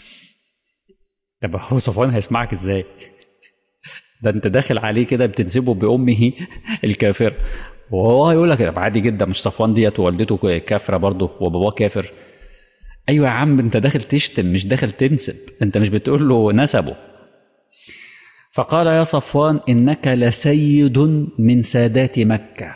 طب هو صفوان هيسمعك ازاي ده انت داخل عليه كده بتنسبه بامه الكافر وهو هيقول لك عادي جدا مش صفوان ديت ووالدته كافره برضه وباباه كافر ايوه يا عم انت داخل تشتم مش داخل تنسب انت مش بتقول له نسبه فقال يا صفوان انك لسيد من سادات مكه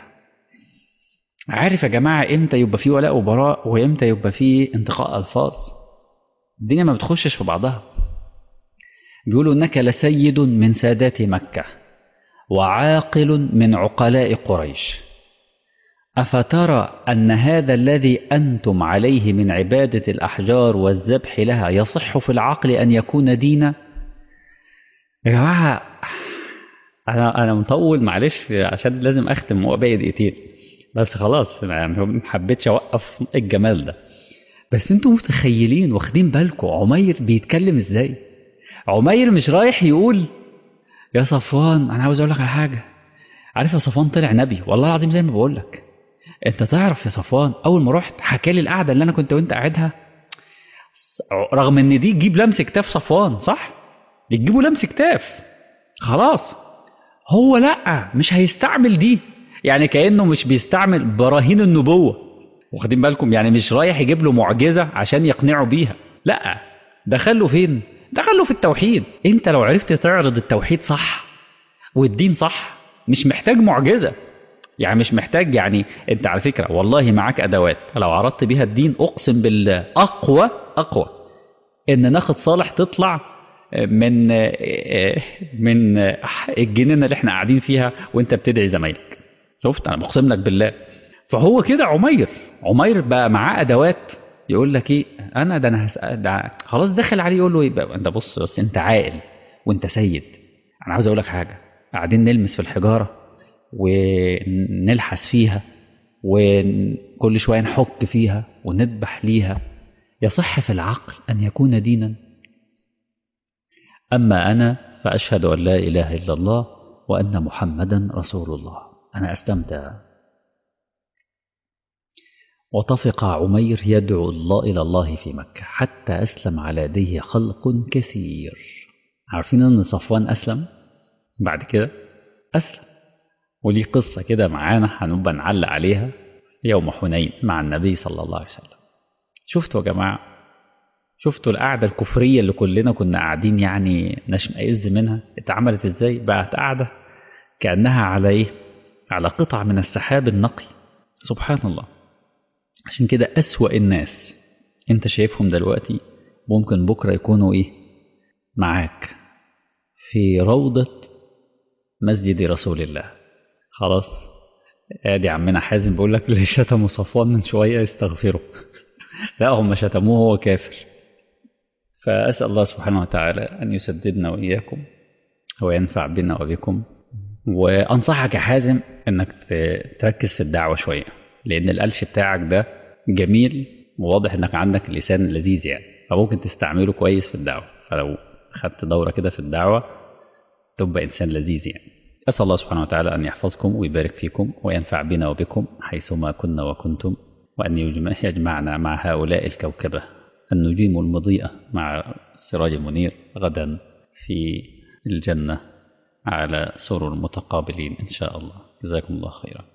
عارف يا جماعه امتى يبقى فيه ولاء وبراء وامتى يبقى فيه انتقاء الفاظ الدنيا ما بتخشش في بعضها بيقولوا انك لسيد من سادات مكه وعاقل من عقلاء قريش افترى ان هذا الذي انتم عليه من عباده الاحجار والذبح لها يصح في العقل ان يكون دينا يا جماعه انا انا مطول معلش عشان لازم اختم هو باقي دقيقتين بس خلاص ما حبيتش اوقف الجمال ده بس انتوا متخيلين واخدين بالكم عمير بيتكلم ازاي عمير مش رايح يقول يا صفوان انا عاوز اقول لك على حاجه عارف يا صفوان طلع نبي والله العظيم زي ما بقول لك انت تعرف يا صفوان اول ما رحت حكى لي القعده اللي انا كنت وانت قاعدها رغم ان دي تجيب لمس كتاف صفوان صح دي تجيبه لمس كتاف خلاص هو لا مش هيستعمل دي يعني كانه مش بيستعمل براهين النبوه واخدين بالكم يعني مش رايح يجيب له معجزه عشان يقنعه بيها لا دخله فين دخله في التوحيد انت لو عرفت تعرض التوحيد صح والدين صح مش محتاج معجزه يعني مش محتاج يعني انت على فكره والله معاك ادوات لو عرضت بيها الدين اقسم بالله اقوى اقوى ان ناخد صالح تطلع من من الجنينه اللي احنا قاعدين فيها وانت بتدعي زمايلك شفت انا بقسم لك بالله فهو كده عمير عمير بقى معاه ادوات يقول لك ايه انا ده انا هسأل ده خلاص دخل عليه يقول له ايه انت بص بس انت عاقل وانت سيد انا عاوز اقول لك حاجه قاعدين نلمس في الحجاره ونلحس فيها وكل شويه نحك فيها ونذبح ليها يصح في العقل ان يكون دينا اما انا فاشهد ان لا اله الا الله وان محمدا رسول الله انا استمتع وطفق عمير يدعو الله إلى الله في مكة حتى أسلم على يديه خلق كثير عارفين أن صفوان أسلم بعد كده أسلم وليه قصة كده معانا هنبقى نعلق عليها يوم حنين مع النبي صلى الله عليه وسلم شفتوا يا جماعة شفتوا القعدة الكفرية اللي كلنا كنا قاعدين يعني نشمئز منها اتعملت ازاي بقت قاعدة كأنها على ايه على قطع من السحاب النقي سبحان الله عشان كده أسوأ الناس انت شايفهم دلوقتي ممكن بكرة يكونوا ايه معاك في روضة مسجد رسول الله خلاص ادي عمنا حازم بيقول لك اللي شتموا صفوان من شوية يستغفروا لا هم شتموه هو كافر فأسأل الله سبحانه وتعالى أن يسددنا وإياكم وينفع بنا وبكم وأنصحك يا حازم أنك تركز في الدعوة شوية لأن القلش بتاعك ده جميل وواضح أنك عندك لسان لذيذ يعني فممكن تستعمله كويس في الدعوة فلو خدت دورة كده في الدعوة تبقى إنسان لذيذ يعني أسأل الله سبحانه وتعالى أن يحفظكم ويبارك فيكم وينفع بنا وبكم حيثما كنا وكنتم وأن يجمعنا مع هؤلاء الكوكبة النجوم المضيئة مع السراج المنير غدا في الجنة على سرر متقابلين إن شاء الله جزاكم الله خيرا